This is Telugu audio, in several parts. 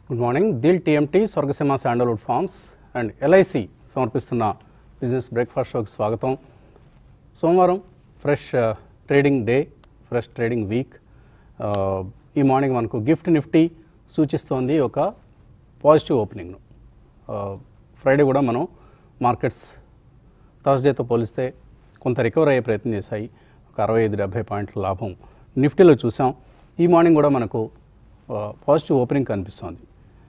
Good morning Dil TMT Swargaseema sandalwood farms and LIC సమర్పిస్తున్న బిజినెస్ బ్రేక్ఫాస్ట్ షోకి స్వాగతం సోమవారం fresh trading day fresh trading week ఈ మార్నింగ్ మనకు గిఫ్ట్ నిఫ్టీ సూచిస్తోంది ఒక పాజిటివ్ ఓపెనింగ్ను ఫ్రైడే కూడా మనం మార్కెట్స్ థర్స్డేతో పోలిస్తే కొంత రికవర్ అయ్యే ప్రయత్నం చేశాయి ఒక అరవై ఐదు డెబ్బై పాయింట్ల లాభం నిఫ్టీలో చూసాం ఈ మార్నింగ్ కూడా మనకు పాజిటివ్ ఓపెనింగ్ కనిపిస్తోంది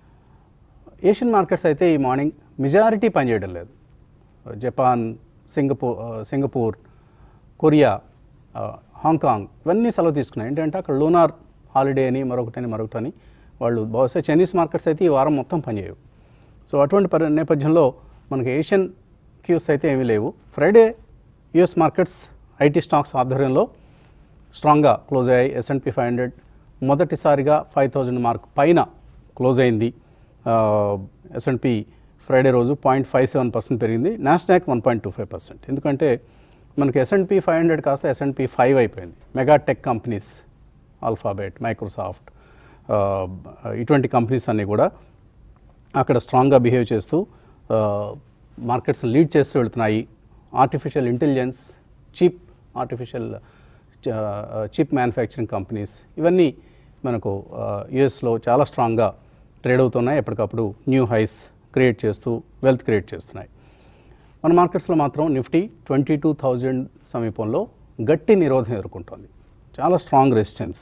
ఏషియన్ మార్కెట్స్ అయితే ఈ మార్నింగ్ మెజారిటీ పనిచేయడం లేదు జపాన్ సింగపూర్ సింగపూర్ కొరియా ఆ, హాంకాంగ్ ఇవన్నీ సెలవు తీసుకున్నాయి ఏంటంటే అక్కడ లూనార్ హాలిడే అని మరొకటని మరొకటని వాళ్ళు బహుశా చైనీస్ మార్కెట్స్ అయితే ఈ వారం మొత్తం పనిచేయవు సో అటువంటి పరి నేపథ్యంలో మనకి ఏషియన్ క్యూస్ అయితే ఏమీ లేవు Friday US markets IT stocks ఆధ్వర్యంలో స్ట్రాంగ్గా క్లోజ్ అయ్యాయి ఎస్ఎన్పి ఫైవ్ హండ్రెడ్ మొదటిసారిగా ఫైవ్ థౌజండ్ మార్క్ పైన క్లోజ్ అయింది ఎస్ఎన్పి ఫ్రైడే రోజు పాయింట్ ఫైవ్ సెవెన్ పర్సెంట్ పెరిగింది Nasdaq one point two five percent ఎందుకంటే మనకి ఎస్ఎన్పి ఫైవ్ హండ్రెడ్ కాస్త ఎస్ఎన్పి ఫైవ్ అయిపోయింది mega tech companies Alphabet Microsoft ఇటువంటి కంపెనీస్ అన్నీ కూడా అక్కడ స్ట్రాంగ్గా బిహేవ్ చేస్తూ మార్కెట్స్ లీడ్ చేస్తూ వెళుతున్నాయి artificial intelligence cheap artificial cheap manufacturing companies ఇవన్నీ మనకు యుఎస్లో చాలా స్ట్రాంగ్గా ట్రేడ్ అవుతున్నాయి ఎప్పటికప్పుడు న్యూ హైస్ క్రియేట్ చేస్తూ వెల్త్ క్రియేట్ చేస్తున్నాయి మన మార్కెట్స్లో మాత్రం నిఫ్టీ ట్వంటీ టూ థౌజండ్ సమీపంలో గట్టి నిరోధం ఎదుర్కొంటోంది చాలా స్ట్రాంగ్ రెసిస్టెన్స్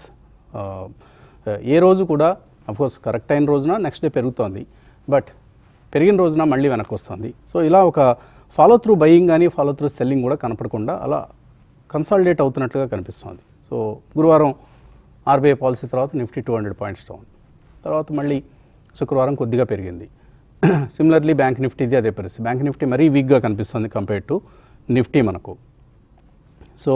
ఏ రోజు కూడా అఫ్కోర్స్ కరెక్ట్ అయిన రోజున నెక్స్ట్ డే పెరుగుతోంది బట్ పెరిగిన రోజున మళ్ళీ వెనక్కి వస్తుంది సో ఇలా ఒక ఫాలో త్రూ బయింగ్ కానీ ఫాలో త్రూ సెల్లింగ్ కూడా కనపడకుండా అలా కన్సాలిడేట్ అవుతున్నట్లుగా కనిపిస్తోంది సో గురువారం ఆర్బీఐ పాలసీ తర్వాత Nifty two hundred points down తర్వాత మళ్ళీ శుక్రవారం కొద్దిగా పెరిగింది సిమిలర్లీ బ్యాంక్ నిఫ్టీది అదే పరిస్థితి బ్యాంక్ నిఫ్టీ మరీ వీక్గా కనిపిస్తుంది కంపేర్ టు నిఫ్టీ మనకు so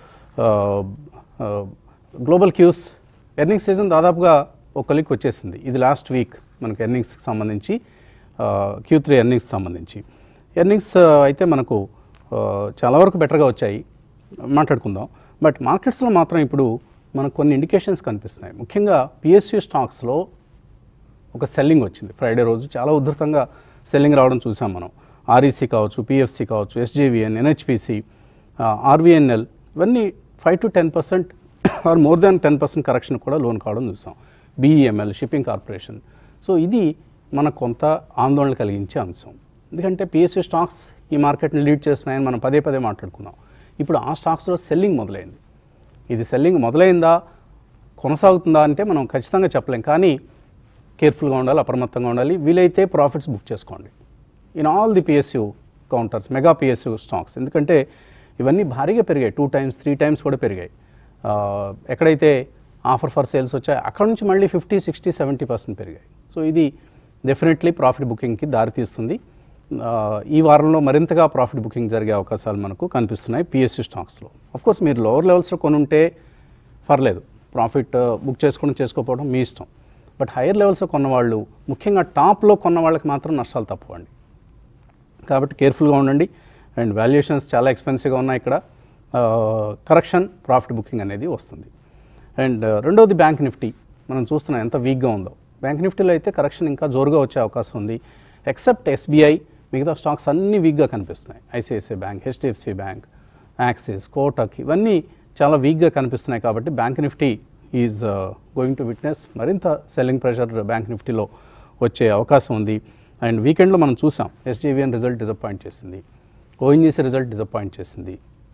global cues earnings season దాదాపుగా ఒక లిక్ వచ్చేసింది ఇది లాస్ట్ వీక్ మనకు ఎర్నింగ్స్కి సంబంధించి క్యూ త్రీ ఎర్నింగ్స్కి సంబంధించి ఎర్నింగ్స్ అయితే మనకు ఆ, చాలా వరకు బెటర్గా వచ్చాయి మాట్లాడుకుందాం బట్ మార్కెట్స్లో మాత్రం ఇప్పుడు మనకు కొన్ని ఇండికేషన్స్ కనిపిస్తున్నాయి ముఖ్యంగా పిఎస్యూ స్టాక్స్లో ఒక సెల్లింగ్ వచ్చింది ఫ్రైడే రోజు చాలా ఉధృతంగా సెల్లింగ్ రావడం చూసాం మనం ఆర్ఈసీ కావచ్చు పిఎఫ్సి కావచ్చు ఎస్జేవిఎన్ ఎన్హెచ్పిసి ఆర్వీఎన్ఎల్ ఇవన్నీ five to ten percent or more than ten percent correction కూడా లోన్ కావడం చూసాం బీఈఎంఎల్ షిప్పింగ్ కార్పొరేషన్ సో ఇది మనకు కొంత ఆందోళన కలిగించే అంశం ఎందుకంటే పిఎస్యూ స్టాక్స్ ఈ మార్కెట్ని లీడ్ చేస్తున్నాయని మనం పదే పదే మాట్లాడుకున్నాం ఇప్పుడు ఆ స్టాక్స్లో సెల్లింగ్ మొదలైంది ఇది సెల్లింగ్ మొదలైందా కొనసాగుతుందా అంటే మనం ఖచ్చితంగా చెప్పలేం కానీ కేర్ఫుల్గా ఉండాలి అప్రమత్తంగా ఉండాలి వీలైతే ప్రాఫిట్స్ బుక్ చేసుకోండి in all the PSU counters mega PSU stocks ఎందుకంటే ఇవన్నీ భారీగా పెరిగాయి టూ టైమ్స్ త్రీ టైమ్స్ కూడా పెరిగాయి ఆ, ఎక్కడైతే ఆఫర్ ఫర్ సేల్స్ వచ్చాయో అక్కడ నుంచి మళ్ళీ ఫిఫ్టీ సిక్స్టీ సెవెంటీ పర్సెంట్ పెరిగాయి సో ఇది డెఫినెట్లీ ప్రాఫిట్ బుకింగ్కి దారితీస్తుంది ఆ, ఈ వారంలో మరింతగా ప్రాఫిట్ బుకింగ్ జరిగే అవకాశాలు మనకు కనిపిస్తున్నాయి పిఎస్యూ స్టాక్స్లో కోర్స్ మీరు లోవర్ లెవెల్స్లో కొనుంటే పర్లేదు ప్రాఫిట్ బుక్ చేసుకోవడం చేసుకోకపోవడం మీ ఇష్టం బట్ హైయర్ లెవెల్స్లో కొన్నవాళ్ళు ముఖ్యంగా టాప్లో కొన్న వాళ్ళకి మాత్రం నష్టాలు తప్పవండి కాబట్టి కేర్ఫుల్గా ఉండండి అండ్ వాల్యుయేషన్స్ చాలా ఎక్స్పెన్సివ్గా ఉన్నాయి ఇక్కడ కరెక్షన్ ప్రాఫిట్ బుకింగ్ అనేది వస్తుంది అండ్ రెండవది బ్యాంక్ నిఫ్టీ మనం చూస్తున్నాం ఎంత వీక్గా ఉందో బ్యాంక్ నిఫ్టీలో అయితే కరెక్షన్ ఇంకా జోరుగా వచ్చే అవకాశం ఉంది ఎక్సెప్ట్ ఎస్బీఐ మిగతా స్టాక్స్ అన్నీ వీక్గా కనిపిస్తున్నాయి ICICI bank HDFC bank Axis Kotak ఇవన్నీ చాలా వీక్గా కనిపిస్తున్నాయి కాబట్టి bank Nifty is going to witness మరింత సెల్లింగ్ ప్రెషర్ బ్యాంక్ నిఫ్టీలో వచ్చే అవకాశం ఉంది అండ్ వీకెండ్లో మనం చూసాం ఎస్జీవీఎన్ రిజల్ట్ డిసప్పాయింట్ చేసింది ఓఎన్జీసీ రిజల్ట్ డిసప్పాయింట్ చేసింది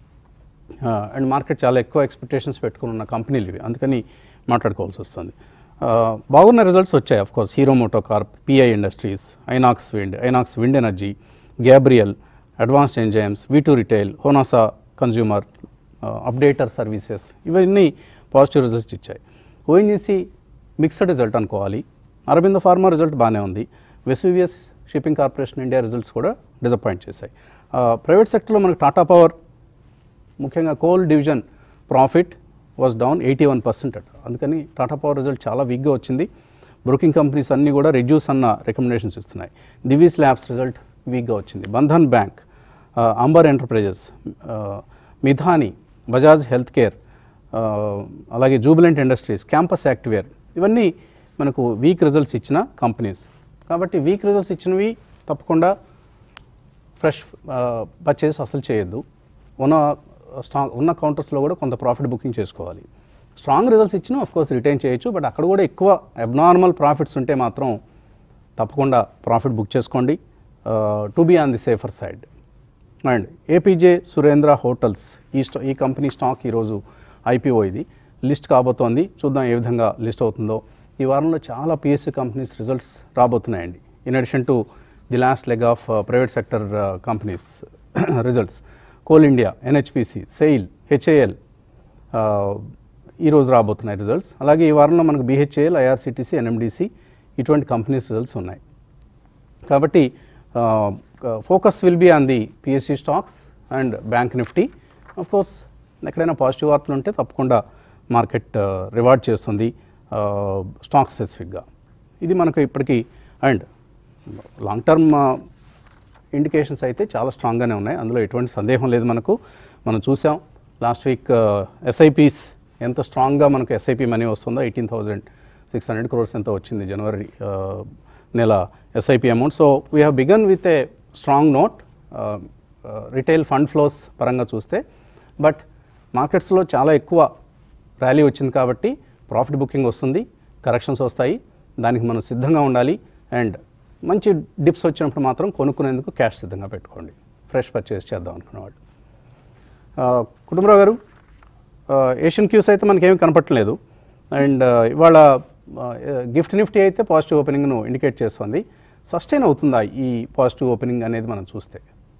అండ్ మార్కెట్ చాలా ఎక్కువ ఎక్స్పెక్టేషన్స్ పెట్టుకుని ఉన్న కంపెనీలు ఇవి అందుకని మాట్లాడుకోవాల్సి వస్తుంది ఆ, బాగున్న రిజల్ట్స్ వచ్చాయి of course hero MotoCorp PI industries Inox wind Inox wind energy Gabriel advanced enzymes V two retail Honasa consumer updater services ఇవన్నీ పాజిటివ్ రిజల్ట్స్ ఇచ్చాయి ఓఎన్జీసీ మిక్స్డ్ రిజల్ట్ అనుకోవాలి అరవింద ఫార్మా రిజల్ట్ బాగానే ఉంది Vesuvius shipping corporation India results కూడా డిసప్పాయింట్ చేశాయి ప్రైవేట్ సెక్టర్లో మనకు టాటా పవర్ ముఖ్యంగా coal division profit was down eighty one percent అట అందుకని టాటా పవర్ రిజల్ట్ చాలా వీక్గా వచ్చింది బ్రోకింగ్ కంపెనీస్ అన్నీ కూడా రెడ్యూస్ అన్న రికమెండేషన్స్ ఇస్తున్నాయి దివీస్ ల్యాబ్స్ రిజల్ట్ వీక్గా వచ్చింది Bandhan bank Amber enterprises Midhani Bajaj health care అలాగే జూబిలెంట్ ఇండస్ట్రీస్ క్యాంపస్ యాక్టివేర్ ఇవన్నీ మనకు వీక్ రిజల్ట్స్ ఇచ్చిన కంపెనీస్ కాబట్టి వీక్ రిజల్ట్స్ ఇచ్చినవి తప్పకుండా ఫ్రెష్ పర్చేస్ అసలు చేయొద్దు ఉన్న స్ట్రాంగ్ ఉన్న కౌంటర్స్లో కూడా కొంత ప్రాఫిట్ బుకింగ్ చేసుకోవాలి స్ట్రాంగ్ రిజల్ట్స్ ఇచ్చినా ఆఫ్ కోర్స్ రిటైన్ చేయొచ్చు బట్ అక్కడ కూడా ఎక్కువ అబ్నార్మల్ ప్రాఫిట్స్ ఉంటే మాత్రం తప్పకుండా ప్రాఫిట్ బుక్ చేసుకోండి to be on the safer side and APJ Surendra hotels ఈ స్టా ఈ కంపెనీ స్టాక్ ఈరోజు ఐపీఓ ఇది లిస్ట్ కాబోతోంది చూద్దాం ఏ విధంగా లిస్ట్ అవుతుందో ఈ వారంలో చాలా పిఎస్సి కంపెనీస్ రిజల్ట్స్ రాబోతున్నాయండి in addition to the last leg of private sector companies results coal India NHPC SAIL HAL ఈరోజు రాబోతున్నాయి రిజల్ట్స్ అలాగే ఈ వారంలో మనకు బీహెచ్ఏఎల్ ఐఆర్సిటీసీ ఎన్ఎండిసి ఇటువంటి కంపెనీస్ రిజల్ట్స్ ఉన్నాయి కాబట్టి focus will be on the PSC stocks and bank Nifty of course ఎక్కడైనా పాజిటివ్ వార్తలు ఉంటే తప్పకుండా మార్కెట్ రివార్డ్ చేస్తుంది స్టాక్ స్పెసిఫిక్గా ఇది మనకు ఇప్పటికీ అండ్ లాంగ్ టర్మ్ ఇండికేషన్స్ అయితే చాలా స్ట్రాంగ్గానే ఉన్నాయి అందులో ఎటువంటి సందేహం లేదు మనకు మనం చూసాం లాస్ట్ వీక్ ఎస్ఐపీస్ ఎంత స్ట్రాంగ్గా మనకు ఎస్ఐపి మనీ వస్తుందో eighteen thousand six hundred crores ఎంత వచ్చింది జనవరి నెల SIP amount so we have begun with a strong note retail fund flows పరంగా చూస్తే బట్ మార్కెట్స్లో చాలా ఎక్కువ ర్యాలీ వచ్చింది కాబట్టి ప్రాఫిట్ బుకింగ్ వస్తుంది కరెక్షన్స్ వస్తాయి దానికి మనం సిద్ధంగా ఉండాలి అండ్ మంచి డిప్స్ వచ్చినప్పుడు మాత్రం కొనుక్కునేందుకు క్యాష్ సిద్ధంగా పెట్టుకోండి ఫ్రెష్ పర్చేస్ చేద్దాం అనుకునేవాళ్ళు కుటుంబరావు గారు ఏషియన్ క్యూస్ అయితే మనకేమీ కనపట్టలేదు అండ్ ఇవాళ గిఫ్ట్ నిఫ్టీ అయితే పాజిటివ్ ఓపెనింగ్ను ఇండికేట్ చేస్తుంది సస్టైన్ అవుతుందా ఈ పాజిటివ్ ఓపెనింగ్ అనేది మనం చూస్తే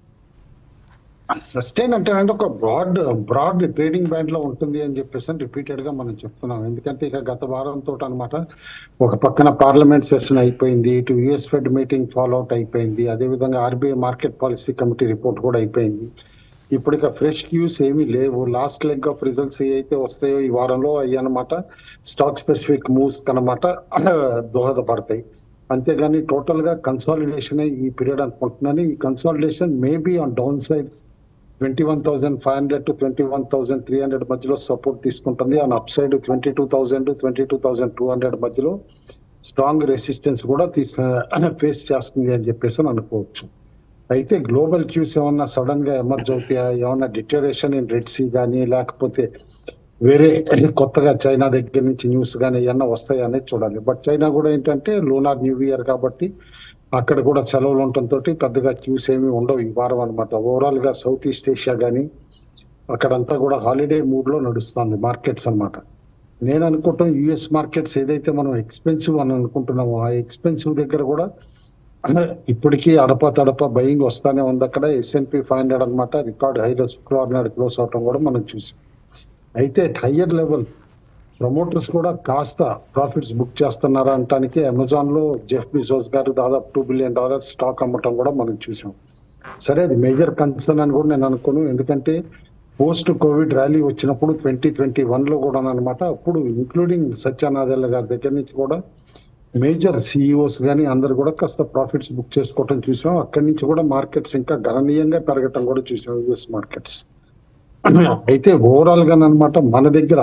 సస్టైన్ అంటే అంటే ఒక బ్రాడ్ బ్రాడ్ ట్రేడింగ్ బ్యాండ్ లో ఉంటుంది అని చెప్పేసి రిపీటెడ్ గా మనం చెప్తున్నాం ఎందుకంటే ఇక గత వారంతో అనమాట ఒక పక్కన పార్లమెంట్ సెషన్ అయిపోయింది ఇటు US Fed meeting follow out అయిపోయింది అదేవిధంగా RBI market policy committee report కూడా అయిపోయింది ఇప్పుడు ఇక ఫ్రెష్ క్యూస్ ఏమీ లేవు లాస్ట్ లెగ్ ఆఫ్ రిజల్ట్స్ ఏ అయితే వస్తాయో ఈ వారంలో అయ్యి అనమాట స్టాక్ స్పెసిఫిక్ మూవ్స్ కనమాట దోహదపడతాయి అంతేగాని టోటల్ గా కన్సాలిడేషన్ ఈ పీరియడ్ అనుకుంటున్నాను ఈ consolidation maybe on down side twenty one thousand five hundred to twenty one thousand three hundred మధ్యలో సపోర్ట్ తీసుకుంటుంది on up side twenty two thousand twenty two thousand two hundred మధ్యలో స్ట్రాంగ్ రెసిస్టెన్స్ కూడా తీసుకు ఫేస్ చేస్తుంది అని చెప్పేసి అనుకోవచ్చు అయితే గ్లోబల్ క్యూస్ ఏమన్నా సడన్ గా ఎమర్జ్ అవుతాయా ఏమన్నా డిటరేషన్ ఇన్ రెడ్ సీ కానీ లేకపోతే వేరే కొత్తగా చైనా దగ్గర నుంచి న్యూస్ కానీ ఏమన్నా వస్తాయా అనేది చూడాలి బట్ చైనా కూడా ఏంటంటే లూనార్ న్యూ ఇయర్ కాబట్టి అక్కడ కూడా సెలవులు ఉండటంతో పెద్దగా క్యూస్ ఏమి ఉండవు ఈ వారం అనమాట ఓవరాల్ గా సౌత్ ఈస్ట్ ఏషియా కానీ అక్కడంతా కూడా హాలిడే మూడ్ లో నడుస్తుంది మార్కెట్స్ అన్నమాట నేను అనుకుంటాం యుఎస్ మార్కెట్స్ ఏదైతే మనం ఎక్స్పెన్సివ్ అని అనుకుంటున్నామో ఆ ఎక్స్పెన్సివ్ దగ్గర కూడా ఇప్పటికీ అడప తడప బయింగ్ వస్తానే ఉంది అక్కడ ఎస్ఎన్పి ఫైవ్ హండ్రెడ్ అనమాట రికార్డ్ హైలో శుక్రవారం నాడు క్లోజ్ అవటం కూడా మనం చూసాం అయితే హయ్యర్ లెవెల్ ప్రమోటర్స్ కూడా కాస్త ప్రాఫిట్స్ బుక్ చేస్తున్నారా అంటానికి అమెజాన్ లో జెఫ్ బిజోస్ గారు దాదాపు టూ బిలియన్ డాలర్స్ స్టాక్ అమ్మటం కూడా మనం చూసాం సరే అది మేజర్ కన్సర్న్ అని కూడా నేను అనుకోను ఎందుకంటే పోస్ట్ కోవిడ్ ర్యాలీ వచ్చినప్పుడు ట్వంటీ ట్వంటీ వన్ లో కూడా అనమాట అప్పుడు ఇంక్లూడింగ్ సత్యానాదెల్ల గారి దగ్గర నుంచి కూడా మేజర్ సిఇఓస్ కానీ అందరు కూడా కాస్త ప్రాఫిట్స్ బుక్ చేసుకోవటం చూసాం అక్కడి నుంచి కూడా మార్కెట్స్ ఇంకా గణనీయంగా పెరగటం కూడా చూసాం యుఎస్ మార్కెట్స్ అయితే ఓవరాల్ గా అనమాట మన దగ్గర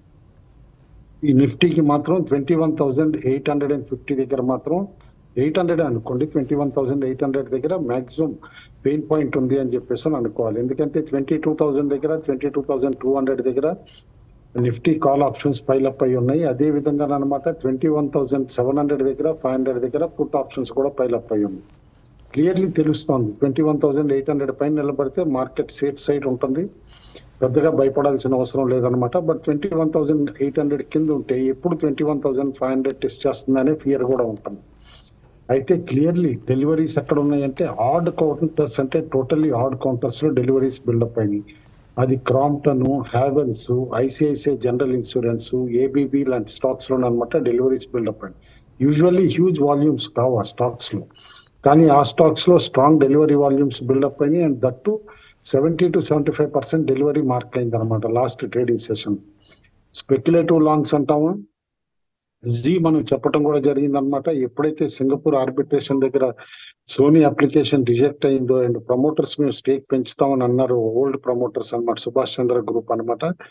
ఈ నిఫ్టీకి మాత్రం twenty one thousand eight hundred and fifty దగ్గర మాత్రం ఎయిట్ హండ్రెడ్ అనుకోండి twenty one thousand eight hundred దగ్గర మాక్సిమం పెయిన్ పాయింట్ ఉంది అని చెప్పేసి అని అనుకోవాలి ఎందుకంటే ట్వంటీ టూ థౌసండ్ దగ్గర twenty two thousand two hundred దగ్గర Nifty call options pile up అయి ఉన్నాయి అదే విధంగా అనమాట twenty one thousand seven hundred దగ్గర ఫైవ్ హండ్రెడ్ దగ్గర పుట్ ఆప్షన్స్ కూడా పైల్ అప్ అయి ఉన్నాయి క్లియర్లీ తెలుస్తోంది twenty one thousand eight hundred పైన నిలబడితే మార్కెట్ సేఫ్ సైడ్ ఉంటుంది పెద్దగా భయపడాల్సిన అవసరం లేదనమాట but twenty one thousand eight hundred కింద ఉంటే ఎప్పుడు twenty one thousand five hundred test చేస్తుందనే ఫియర్ కూడా ఉంటుంది అయితే క్లియర్లీ డెలివరీస్ ఎక్కడ ఉన్నాయంటే ఆడ్ కౌంటర్స్ అంటే టోటల్లీ ఆడ్ కౌంటర్స్ లో డెలివరీస్ బిల్డప్ అయినాయి అది క్రాంప్టన్ హ్యావెన్స్ ఐసిఐసిఐ జనరల్ ఇన్సూరెన్స్ ఏబిబి లాంటి స్టాక్స్ లో అనమాట డెలివరీస్ బిల్డప్ అయింది యూజువల్లీ హ్యూజ్ వాల్యూమ్స్ కావు ఆ స్టాక్స్ లో కానీ ఆ స్టాక్స్ లో స్ట్రాంగ్ డెలివరీ వాల్యూమ్స్ బిల్డప్ అయినాయి and that seventy to seventy five percent delivery mark అయింది అనమాట last trading session speculative longs అంటాము జీ మనం చెప్పడం కూడా జరిగింది అనమాట ఎప్పుడైతే సింగపూర్ ఆర్బిట్రేషన్ దగ్గర సోనీ అప్లికేషన్ రిజెక్ట్ అయిందో అండ్ ప్రమోటర్స్ మేము స్టేక్ పెంచుతామని అన్నారు ఓల్డ్ ప్రమోటర్స్ అనమాట సుభాష్ చంద్ర గ్రూప్ అనమాట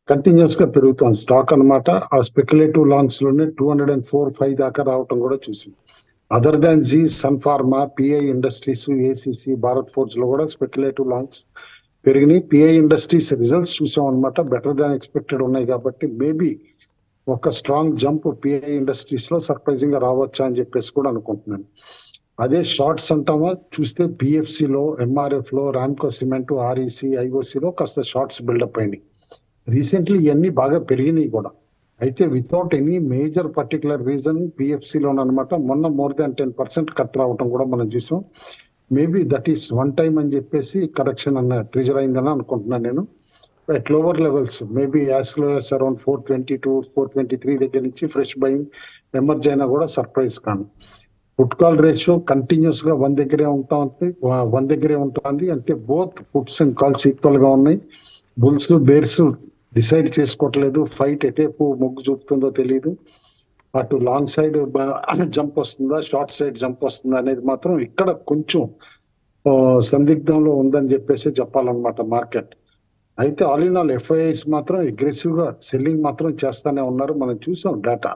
కంటిన్యూస్ గా పెరుగుతుంది స్టాక్ అన్నమాట ఆ స్పెక్యులేటివ్ లాంగ్స్ లోనే two hundred and four five దాకా రావటం కూడా చూసింది other than Zee sun pharma PI industries ACC Bharat forge లో కూడా స్పెక్యులేటివ్ లాంగ్స్ పెరిగినాయి పిఐ ఇండస్ట్రీస్ రిజల్ట్స్ చూసాం అనమాట బెటర్ దాన్ ఎక్స్పెక్టెడ్ ఉన్నాయి కాబట్టి మేబీ ఒక స్ట్రాంగ్ జంప్ పిఐ ఇండస్ట్రీస్ లో సర్ప్రైజింగ్ గా రావచ్చా అని చెప్పేసి కూడా అనుకుంటున్నాను అదే షార్ట్స్ అంటామా చూస్తే పిఎఫ్సి లో ఎంఆర్ఎఫ్ లో రామ్కో సిమెంట్ ఆర్ఈసి ఐఓసి లో కాస్త షార్ట్స్ బిల్డప్ అయినాయి రీసెంట్లీ ఇవన్నీ బాగా పెరిగినాయి కూడా అయితే without any major particular reason PFC లోనమాట మొన్న more than ten percent cut రావటం కూడా మనం చూసాం maybe that is one time అని చెప్పేసి కరెక్షన్ అన్న ట్రిజర్ అయిందని అనుకుంటున్నాను నేను at lower levels maybe as low around four twenty two four twenty three దగ్గర నుంచి ఫ్రెష్ బయింగ్ ఎమర్జ్ అయినా కూడా సర్ప్రైజ్ కాను ఫుడ్ కాల్ రేషియో కంటిన్యూస్ గా వన్ దగ్గరే ఉంటా ఉంది వన్ దగ్గరే ఉంటుంది అంటే both foods and calls equal గా ఉన్నాయి బుల్స్ బేర్స్ డిసైడ్ చేసుకోవట్లేదు ఫైట్ ఎటేపు మొగ్గు చూపుతుందో తెలియదు అటు లాంగ్ సైడ్ జంప్ వస్తుందా షార్ట్ సైడ్ జంప్ వస్తుందా అనేది మాత్రం ఇక్కడ కొంచెం ఆ, సందిగ్ధంలో ఉందని చెప్పేసి చెప్పాలన్నమాట మార్కెట్ అయితే ఆల్ ఇన్ ఆల్ ఎఫ్ఐఐస్ మాత్రం అగ్రెసివ్ గా సెల్లింగ్ మాత్రం చేస్తానే ఉన్నారు మనం చూసాం డేటా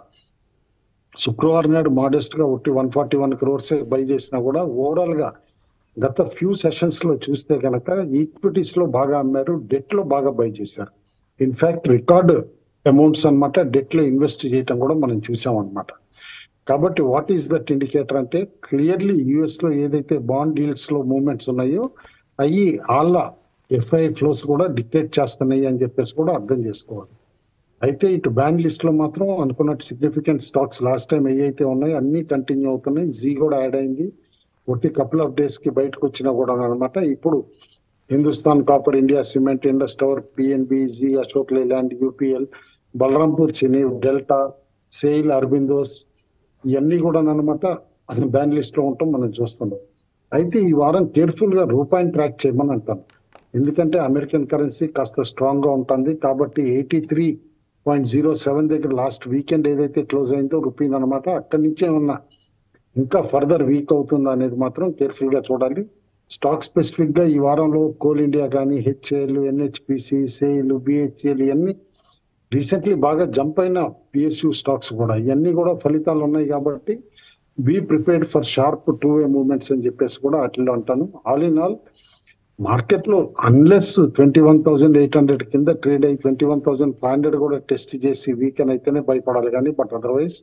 శుక్రవారం నాడు మోడెస్ట్ గా ఒట్టి one forty one crores buy చేసినా కూడా ఓవరాల్ గా గత ఫ్యూ సెషన్స్ లో చూస్తే కనుక ఈక్విటీస్ లో బాగా అమ్మారు డెట్ లో బాగా బై చేశారు ఇన్ఫాక్ట్ రికార్డ్ అమౌంట్స్ అన్నమాట డెట్ లో ఇన్వెస్ట్ చేయటం కూడా మనం చూసాం అన్నమాట కాబట్టి వాట్ ఈస్ దట్ ఇండికేటర్ అంటే క్లియర్లీ యుఎస్ లో ఏదైతే బాండ్ డీల్స్ లో మూవ్మెంట్స్ ఉన్నాయో అవి వాళ్ళ ఎఫ్ఐ ఫ్లోస్ కూడా డిక్టేట్ చేస్తున్నాయి అని చెప్పేసి కూడా అర్థం చేసుకోవాలి అయితే ఇటు బ్యాన్ లిస్ట్ లో మాత్రం అనుకున్నట్టు సిగ్నిఫికెంట్ స్టాక్స్ లాస్ట్ టైం ఏవైతే ఉన్నాయో అన్ని కంటిన్యూ అవుతున్నాయి జీ కూడా యాడ్ అయింది ఒట్టి కపుల్ ఆఫ్ డేస్ కి బయటకు వచ్చినా కూడా అనమాట ఇప్పుడు Hindustan copper India cement Indus tower PNB Zee Ashok Leyland UPL Balrampur Chini delta SAIL అరబిందోస్ ఇవన్నీ కూడా అనమాట బ్యాన్ లిస్ట్ లో ఉంటాం మనం చూస్తున్నాం అయితే ఈ వారం కేర్ఫుల్ గా రూపాయిని ట్రాక్ చేయమని అంటాను ఎందుకంటే అమెరికన్ కరెన్సీ కాస్త స్ట్రాంగ్ గా ఉంటుంది కాబట్టి eighty three point zero seven దగ్గర లాస్ట్ వీకెండ్ ఏదైతే క్లోజ్ అయిందో రూపీన్ అనమాట అక్కడి నుంచే ఉన్న ఇంకా ఫర్దర్ వీక్ అవుతుందా అనేది మాత్రం కేర్ఫుల్ గా చూడాలి స్టాక్ స్పెసిఫిక్ గా ఈ వారంలో కోల్ ఇండియా కానీ హెచ్ఏఎల్ ఎన్హెచ్పిసి సేల్ బిహెచ్ఎల్ ఇవన్నీ రీసెంట్లీ బాగా జంప్ అయిన పిఎస్యు స్టాక్స్ కూడా ఇవన్నీ కూడా ఫలితాలు ఉన్నాయి కాబట్టి be prepared for sharp two way movements అని చెప్పేసి కూడా అట్లా అంటాను ఆల్ ఇన్ ఆల్ మార్కెట్ లో unless twenty one thousand eight hundred కింద ట్రేడ్ అయ్యి twenty one thousand five hundred కూడా టెస్ట్ చేసి వీకెన్ అయితేనే భయపడాలి కానీ బట్ అదర్వైజ్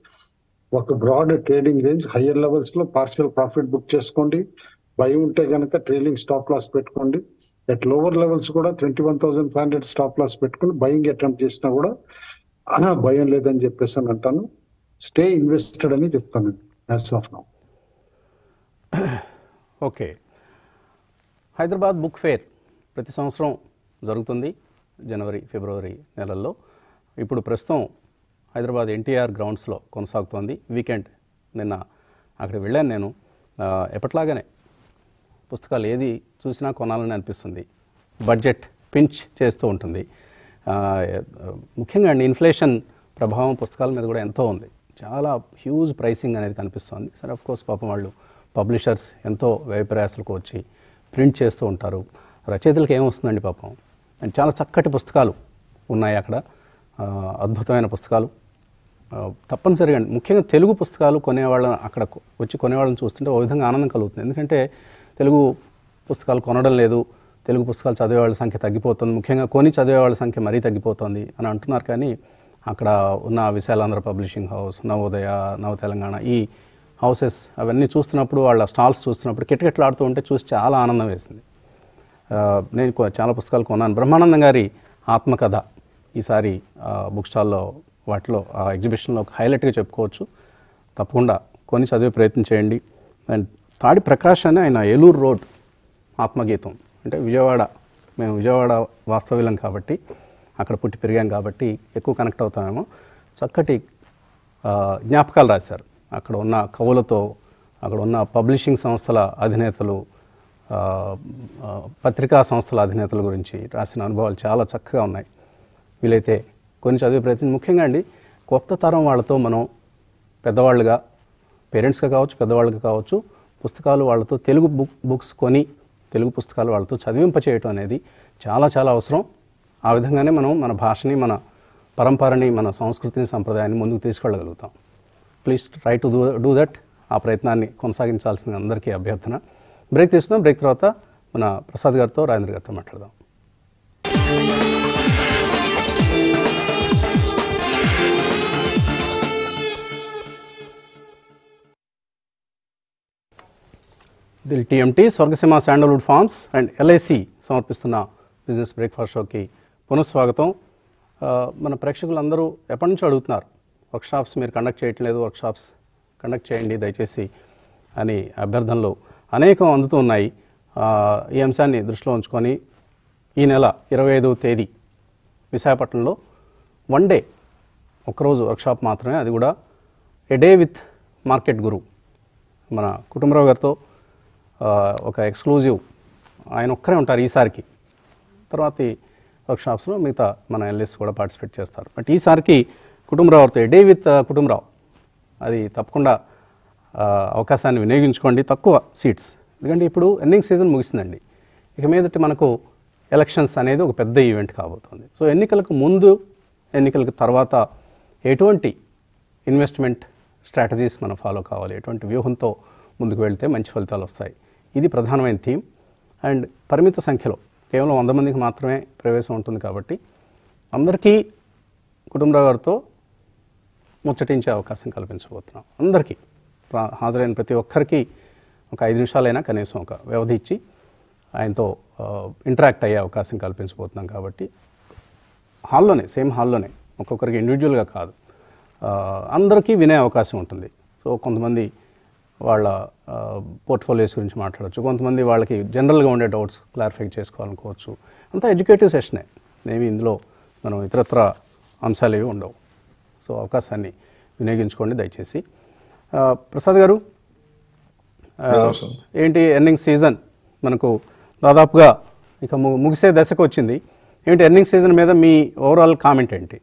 ఒక broad trading range higher levels లో పార్షియల్ ప్రాఫిట్ బుక్ చేసుకోండి భయం ఉంటే కనుక ట్రైలింగ్ స్టాప్ లాస్ పెట్టుకోండి అట్ లోవర్ లెవెల్స్ కూడా twenty one thousand five hundred stop loss పెట్టుకుని బయింగ్ అటెంప్ట్ చేసినా కూడా అనా భయం లేదని చెప్పేసి అని అంటాను స్టే ఇన్వెస్టెడ్ అని చెప్తాను as of now okay Hyderabad book fair ప్రతి సంవత్సరం జరుగుతుంది జనవరి ఫిబ్రవరి నెలల్లో ఇప్పుడు ప్రస్తుతం హైదరాబాద్ ఎన్టీఆర్ గ్రౌండ్స్లో కొనసాగుతోంది వీకెండ్ నిన్న అక్కడికి వెళ్ళాను నేను ఆ, ఎప్పట్లాగానే పుస్తకాలు ఏది చూసినా కొనాలని అనిపిస్తుంది బడ్జెట్ పించ్ చేస్తూ ఉంటుంది ఆ, ముఖ్యంగా అండి ఇన్ఫ్లేషన్ ప్రభావం పుస్తకాల మీద కూడా ఎంతో ఉంది చాలా హ్యూజ్ ప్రైసింగ్ అనేది కనిపిస్తుంది సరే ఆఫ్ కోర్స్ పాపం వాళ్ళు పబ్లిషర్స్ ఎంతో వ్యయప్రయాసాలకు వచ్చి ప్రింట్ చేస్తూ ఉంటారు రచయితలకు ఏమొస్తుందండి పాపం అండ్ చాలా చక్కటి పుస్తకాలు ఉన్నాయి అక్కడ ఆ, అద్భుతమైన పుస్తకాలు ఆ, తప్పనిసరిగా అండి ముఖ్యంగా తెలుగు పుస్తకాలు కొనేవాళ్ళని అక్కడ కొ- వచ్చి కొనేవాళ్ళని చూస్తుంటే ఓ విధంగా ఆనందం కలుగుతుంది ఎందుకంటే తెలుగు పుస్తకాలు కొనడం లేదు తెలుగు పుస్తకాలు చదివే వాళ్ళ సంఖ్య తగ్గిపోతుంది ముఖ్యంగా కొని చదివే వాళ్ళ సంఖ్య మరీ తగ్గిపోతుంది అని అంటున్నారు కానీ అక్కడ ఉన్న విశాలాంధ్ర పబ్లిషింగ్ హౌస్ నవోదయ నవ తెలంగాణ ఈ హౌసెస్ అవన్నీ చూస్తున్నప్పుడు వాళ్ళ స్టాల్స్ చూస్తున్నప్పుడు కిటకిటలాడుతూ ఉంటే చూసి చాలా ఆనందం వేసింది ఆ, నేను కొ- చాలా పుస్తకాలు కొన్నాను బ్రహ్మానందం గారి ఆత్మకథ ఈసారి ఆ, బుక్ స్టాల్లో వాటిలో ఆ ఎగ్జిబిషన్లో ఒక హైలైట్గా చెప్పుకోవచ్చు తప్పకుండా కొని చదివే ప్రయత్నం చేయండి అండ్ తాడి ప్రకాష్ అని ఆయన ఏలూరు రోడ్ ఆత్మగీతం అంటే విజయవాడ మేము విజయవాడ వాస్తవ్యులం కాబట్టి అక్కడ పుట్టి పెరిగాం కాబట్టి ఎక్కువ కనెక్ట్ అవుతామేమో చక్కటి ఆ, జ్ఞాపకాలు రాశారు అక్కడ ఉన్న కవులతో అక్కడ ఉన్న పబ్లిషింగ్ సంస్థల అధినేతలు ఆ, ఆ, పత్రికా సంస్థల అధినేతల గురించి రాసిన అనుభవాలు చాలా చక్కగా ఉన్నాయి వీలైతే కొన్ని చదివే ప్రయత్నం ముఖ్యంగా అండి కొత్త తరం వాళ్ళతో మనం పెద్దవాళ్ళుగా పేరెంట్స్గా కావచ్చు పెద్దవాళ్ళుగా కావచ్చు పుస్తకాలు వాళ్ళతో తెలుగు బుక్ బుక్స్ కొని తెలుగు పుస్తకాలు వాళ్ళతో చదివింప చేయటం అనేది చాలా చాలా అవసరం ఆ విధంగానే మనం మన భాషని మన పరంపరని మన సంస్కృతిని సంప్రదాయాన్ని ముందుకు తీసుకెళ్ళగలుగుతాం please try to do do that ఆ ప్రయత్నాన్ని కొనసాగించాల్సిన అందరికీ అభ్యర్థన బ్రేక్ తీసుకుందాం బ్రేక్ తర్వాత మన ప్రసాద్ గారితో రాజేంద్ర గారితో మాట్లాడదాం దిల్ TMT Swargaseema sandalwood farms and LIC సమర్పిస్తున్న బిజినెస్ బ్రేక్ఫాస్ట్ షోకి పునఃస్వాగతం ఆ, మన ప్రేక్షకులందరూ ఎప్పటి నుంచో అడుగుతున్నారు వర్క్షాప్స్ మీరు కండక్ట్ చేయట్లేదు వర్క్షాప్స్ కండక్ట్ చేయండి దయచేసి అని అభ్యర్థనలు అనేకం అందుతూ ఉన్నాయి ఆ, ఈ అంశాన్ని దృష్టిలో ఉంచుకొని ఈ నెల ఇరవై ఐదవ తేదీ విశాఖపట్నంలో వన్ డే ఒకరోజు వర్క్షాప్ మాత్రమే అది కూడా a day with market guru మన కుటుంబరావు గారితో ఆ, ఒక ఎక్స్క్లూజివ్ ఆయన ఒక్కరే ఉంటారు ఈసారికి తర్వాత వర్క్షాప్స్లో మిగతా మన ఎన్ఎల్ఎస్ కూడా పార్టిసిపేట్ చేస్తారు బట్ ఈసారికి కుటుంబరావు గారితో డే విత్ కుటుంబరావు అది తప్పకుండా ఆ, అవకాశాన్ని వినియోగించుకోండి తక్కువ సీట్స్ ఎందుకంటే ఇప్పుడు ఎన్నింగ్ సీజన్ ముగిసిందండి ఇక మీదట మనకు ఎలక్షన్స్ అనేది ఒక పెద్ద ఈవెంట్ కాబోతుంది సో ఎన్నికలకు ముందు ఎన్నికలకు తర్వాత ఎటువంటి ఇన్వెస్ట్మెంట్ స్ట్రాటజీస్ మనం ఫాలో కావాలి ఎటువంటి వ్యూహంతో ముందుకు వెళ్తే మంచి ఫలితాలు వస్తాయి ఇది ప్రధానమైన థీమ్ అండ్ పరిమిత సంఖ్యలో కేవలం వంద మందికి మాత్రమే ప్రవేశం ఉంటుంది కాబట్టి అందరికీ కుటుంబరావు గారితో ముచ్చటించే అవకాశం కల్పించబోతున్నాం అందరికీ ప్రా- హాజరైన ప్రతి ఒక్కరికి ఒక ఐదు నిమిషాలైనా కనీసం ఒక వ్యవధి ఇచ్చి ఆయనతో ఇంటరాక్ట్ అయ్యే అవకాశం కల్పించబోతున్నాం కాబట్టి హాల్లోనే సేమ్ హాల్లోనే ఒక్కొక్కరికి ఇండివిజువల్గా కాదు ఆ, అందరికీ వినే అవకాశం ఉంటుంది సో కొంతమంది వాళ్ళ పోర్ట్ఫోలియోస్ గురించి మాట్లాడచ్చు కొంతమంది వాళ్ళకి జనరల్గా ఉండే డౌట్స్ క్లారిఫై చేసుకోవాలనుకోవచ్చు అంతా ఎడ్యుకేటివ్ సెషనే ఏమి ఇందులో మనం ఇతరత్ర అంశాలు ఏవి ఉండవు సో అవకాశాన్ని వినియోగించుకోండి దయచేసి ఆ, ప్రసాద్ గారు ఆ, ఏంటి ఎర్నింగ్ సీజన్ మనకు దాదాపుగా ఇక ము- ముగిసే దశకు వచ్చింది ఏంటి ఎర్నింగ్ సీజన్ మీద మీ ఓవరాల్ కామెంట్ ఏంటి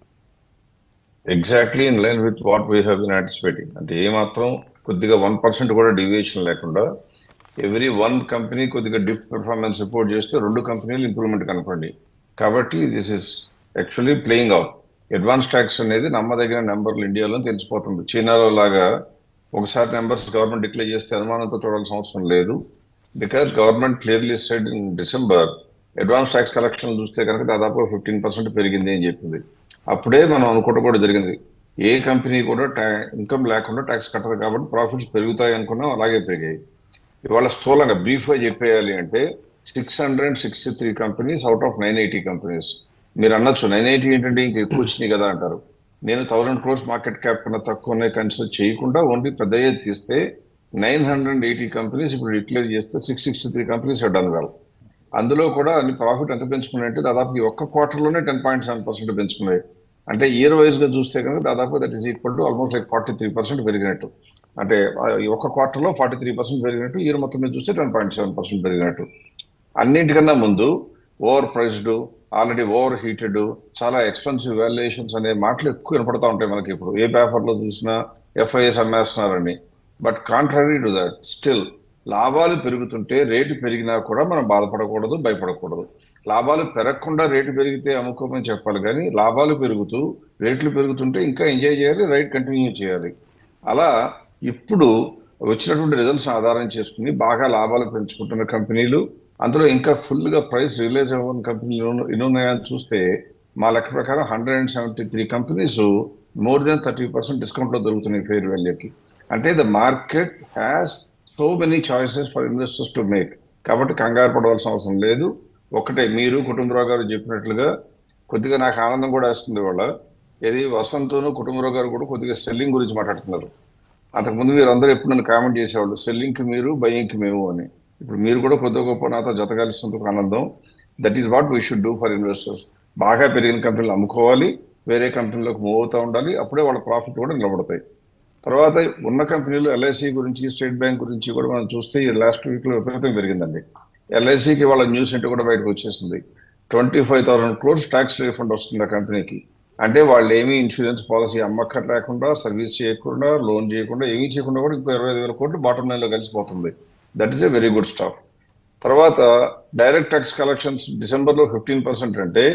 exactly in line with what we have been anticipating అంటే ఏమాత్రం కొద్దిగా వన్ పర్సెంట్ కూడా డివియేషన్ లేకుండా ఎవ్రీ వన్ కంపెనీ కొద్దిగా డిప్ పెర్ఫార్మెన్స్ రిపోర్ట్ చేస్తే రెండు కంపెనీలు ఇంప్రూవ్మెంట్ కనపడి కాబట్టి this is actually playing out advance tax అనేది నమ్మదగిన నెంబర్లు ఇండియాలో తెలిసిపోతుంది చైనాలో లాగా ఒకసారి నెంబర్స్ గవర్నమెంట్ డిక్లేర్ చేస్తే అనుమానంతో చూడాల్సిన అవసరం లేదు because government clearly said in December advance tax collection చూస్తే కనుక దాదాపు ఫిఫ్టీన్ పర్సెంట్ పెరిగింది అని చెప్పింది అప్పుడే మనం అనుకోవడం కూడా జరిగింది ఏ కంపెనీ కూడా ఇన్కమ్ లేకుండా ట్యాక్స్ కట్టదు కాబట్టి ప్రాఫిట్స్ పెరుగుతాయి అనుకున్నాం అలాగే పెరిగాయి ఇవాళ స్థూలంగా బ్రీఫ్ గా చెప్పేయాలి అంటే six hundred sixty three companies out of nine eighty companies మీరు అనొచ్చు నైన్ ఎయిటీ ఏంటంటే ఇంక ఎక్కువ వచ్చినాయి కదా అంటారు నేను థౌసండ్ క్రోర్స్ మార్కెట్ క్యాప్ కన్నా తక్కువనే కన్సిడర్ చేయకుండా ఓన్లీ పెద్ద తీస్తే నైన్ హండ్రెడ్ ఎయిటీ కంపెనీస్ ఇప్పుడు డిక్లేర్ చేస్తే six sixty three companies done well అందులో కూడా అన్ని ప్రాఫిట్ ఎంత పెంచుకున్నాయంటే దాదాపు ఈ ఒక్క క్వార్టర్లోనే టెన్ పాయింట్ సెవెన్ పర్సెంట్ పెంచుకున్నాయి అంటే ఇయర్ వైజ్ గా చూస్తే కనుక దాదాపు that is equal to almost like forty three percent పెరిగినట్టు అంటే ఆ, ఈ ఒక్క క్వార్టర్లో ఫార్టీ త్రీ పర్సెంట్ పెరిగినట్టు ఇయర్ మొత్తం మీద చూస్తే టెన్ పాయింట్ సెవెన్ పర్సెంట్ పెరిగినట్టు అన్నింటికన్నా ముందు over priced already over heated చాలా ఎక్స్పెన్సివ్ వాల్యుయేషన్స్ అనే మాటలు ఎక్కువ వినపడతా ఉంటాయి మనకి ఇప్పుడు ఏ పేపర్లో చూసినా ఎఫ్ఐఎస్ అమ్మేస్తున్నారని but contrary to that still లాభాలు పెరుగుతుంటే రేటు పెరిగినా కూడా మనం బాధపడకూడదు భయపడకూడదు లాభాలు పెరగకుండా రేటు పెరిగితే అమ్ముకోమని చెప్పాలి కానీ లాభాలు పెరుగుతూ రేట్లు పెరుగుతుంటే ఇంకా ఎంజాయ్ చేయాలి రైట్ కంటిన్యూ చేయాలి అలా ఇప్పుడు వచ్చినటువంటి రిజల్ట్స్ ఆధారం చేసుకుని బాగా లాభాలు పెంచుకుంటున్న కంపెనీలు అందులో ఇంకా ఫుల్ గా ప్రైస్ రిలీజ్ అవ్వని కంపెనీలు ఎన్ని ఉన్నాయని చూస్తే మా లెక్క ప్రకారం hundred and seventy three companies more than thirty percent discount లో దొరుకుతున్నాయి ఫెయిర్ వాల్యూకి అంటే the market has so many choices for investors to make కాబట్టి కంగారు పడవలసిన అవసరం లేదు ఒకటే మీరు కుటుంబరావు గారు చెప్పినట్లుగా కొద్దిగా నాకు ఆనందం కూడా వేస్తుంది వాళ్ళ ఇది వసంతను కుటుంబరావు గారు కూడా కొద్దిగా సెల్లింగ్ గురించి మాట్లాడుతున్నారు అంతకుముందు మీరు అందరూ ఎప్పుడు నన్ను కామెంట్ చేసేవాళ్ళు సెల్లింగ్ కి మీరు బయింగ్ కి మేము అని ఇప్పుడు మీరు కూడా కొద్ది గొప్ప నాతో జతగాల్సినందుకు ఆనందం that is what we should do for investors బాగా పెరిగిన కంపెనీలు అమ్ముకోవాలి వేరే కంపెనీలకు మూవ్ అవుతూ ఉండాలి అప్పుడే వాళ్ళ ప్రాఫిట్ కూడా నిలబడతాయి తర్వాత ఉన్న కంపెనీలు ఎల్ఐసి గురించి స్టేట్ బ్యాంక్ గురించి కూడా మనం చూస్తే ఈ లాస్ట్ వీక్ లో విపరీతం పెరిగిందండి ఎల్ఐసికి వాళ్ళ న్యూస్ ఏంటో కూడా బయటకు వచ్చేసింది twenty five thousand crores tax refund వస్తుంది ఆ కంపెనీకి అంటే వాళ్ళు ఏమీ ఇన్సూరెన్స్ పాలసీ అమ్మక్కర్ లేకుండా సర్వీస్ చేయకుండా లోన్ చేయకుండా ఏమీ చేయకుండా కూడా ఇంకో ఇరవై ఐదు వేల కోట్లు బాటమ్ లైన్ లో కలిసిపోతుంది that is a very good stuff తర్వాత డైరెక్ట్ ట్యాక్స్ కలెక్షన్స్ డిసెంబర్ లో ఫిఫ్టీన్ పర్సెంట్ అంటే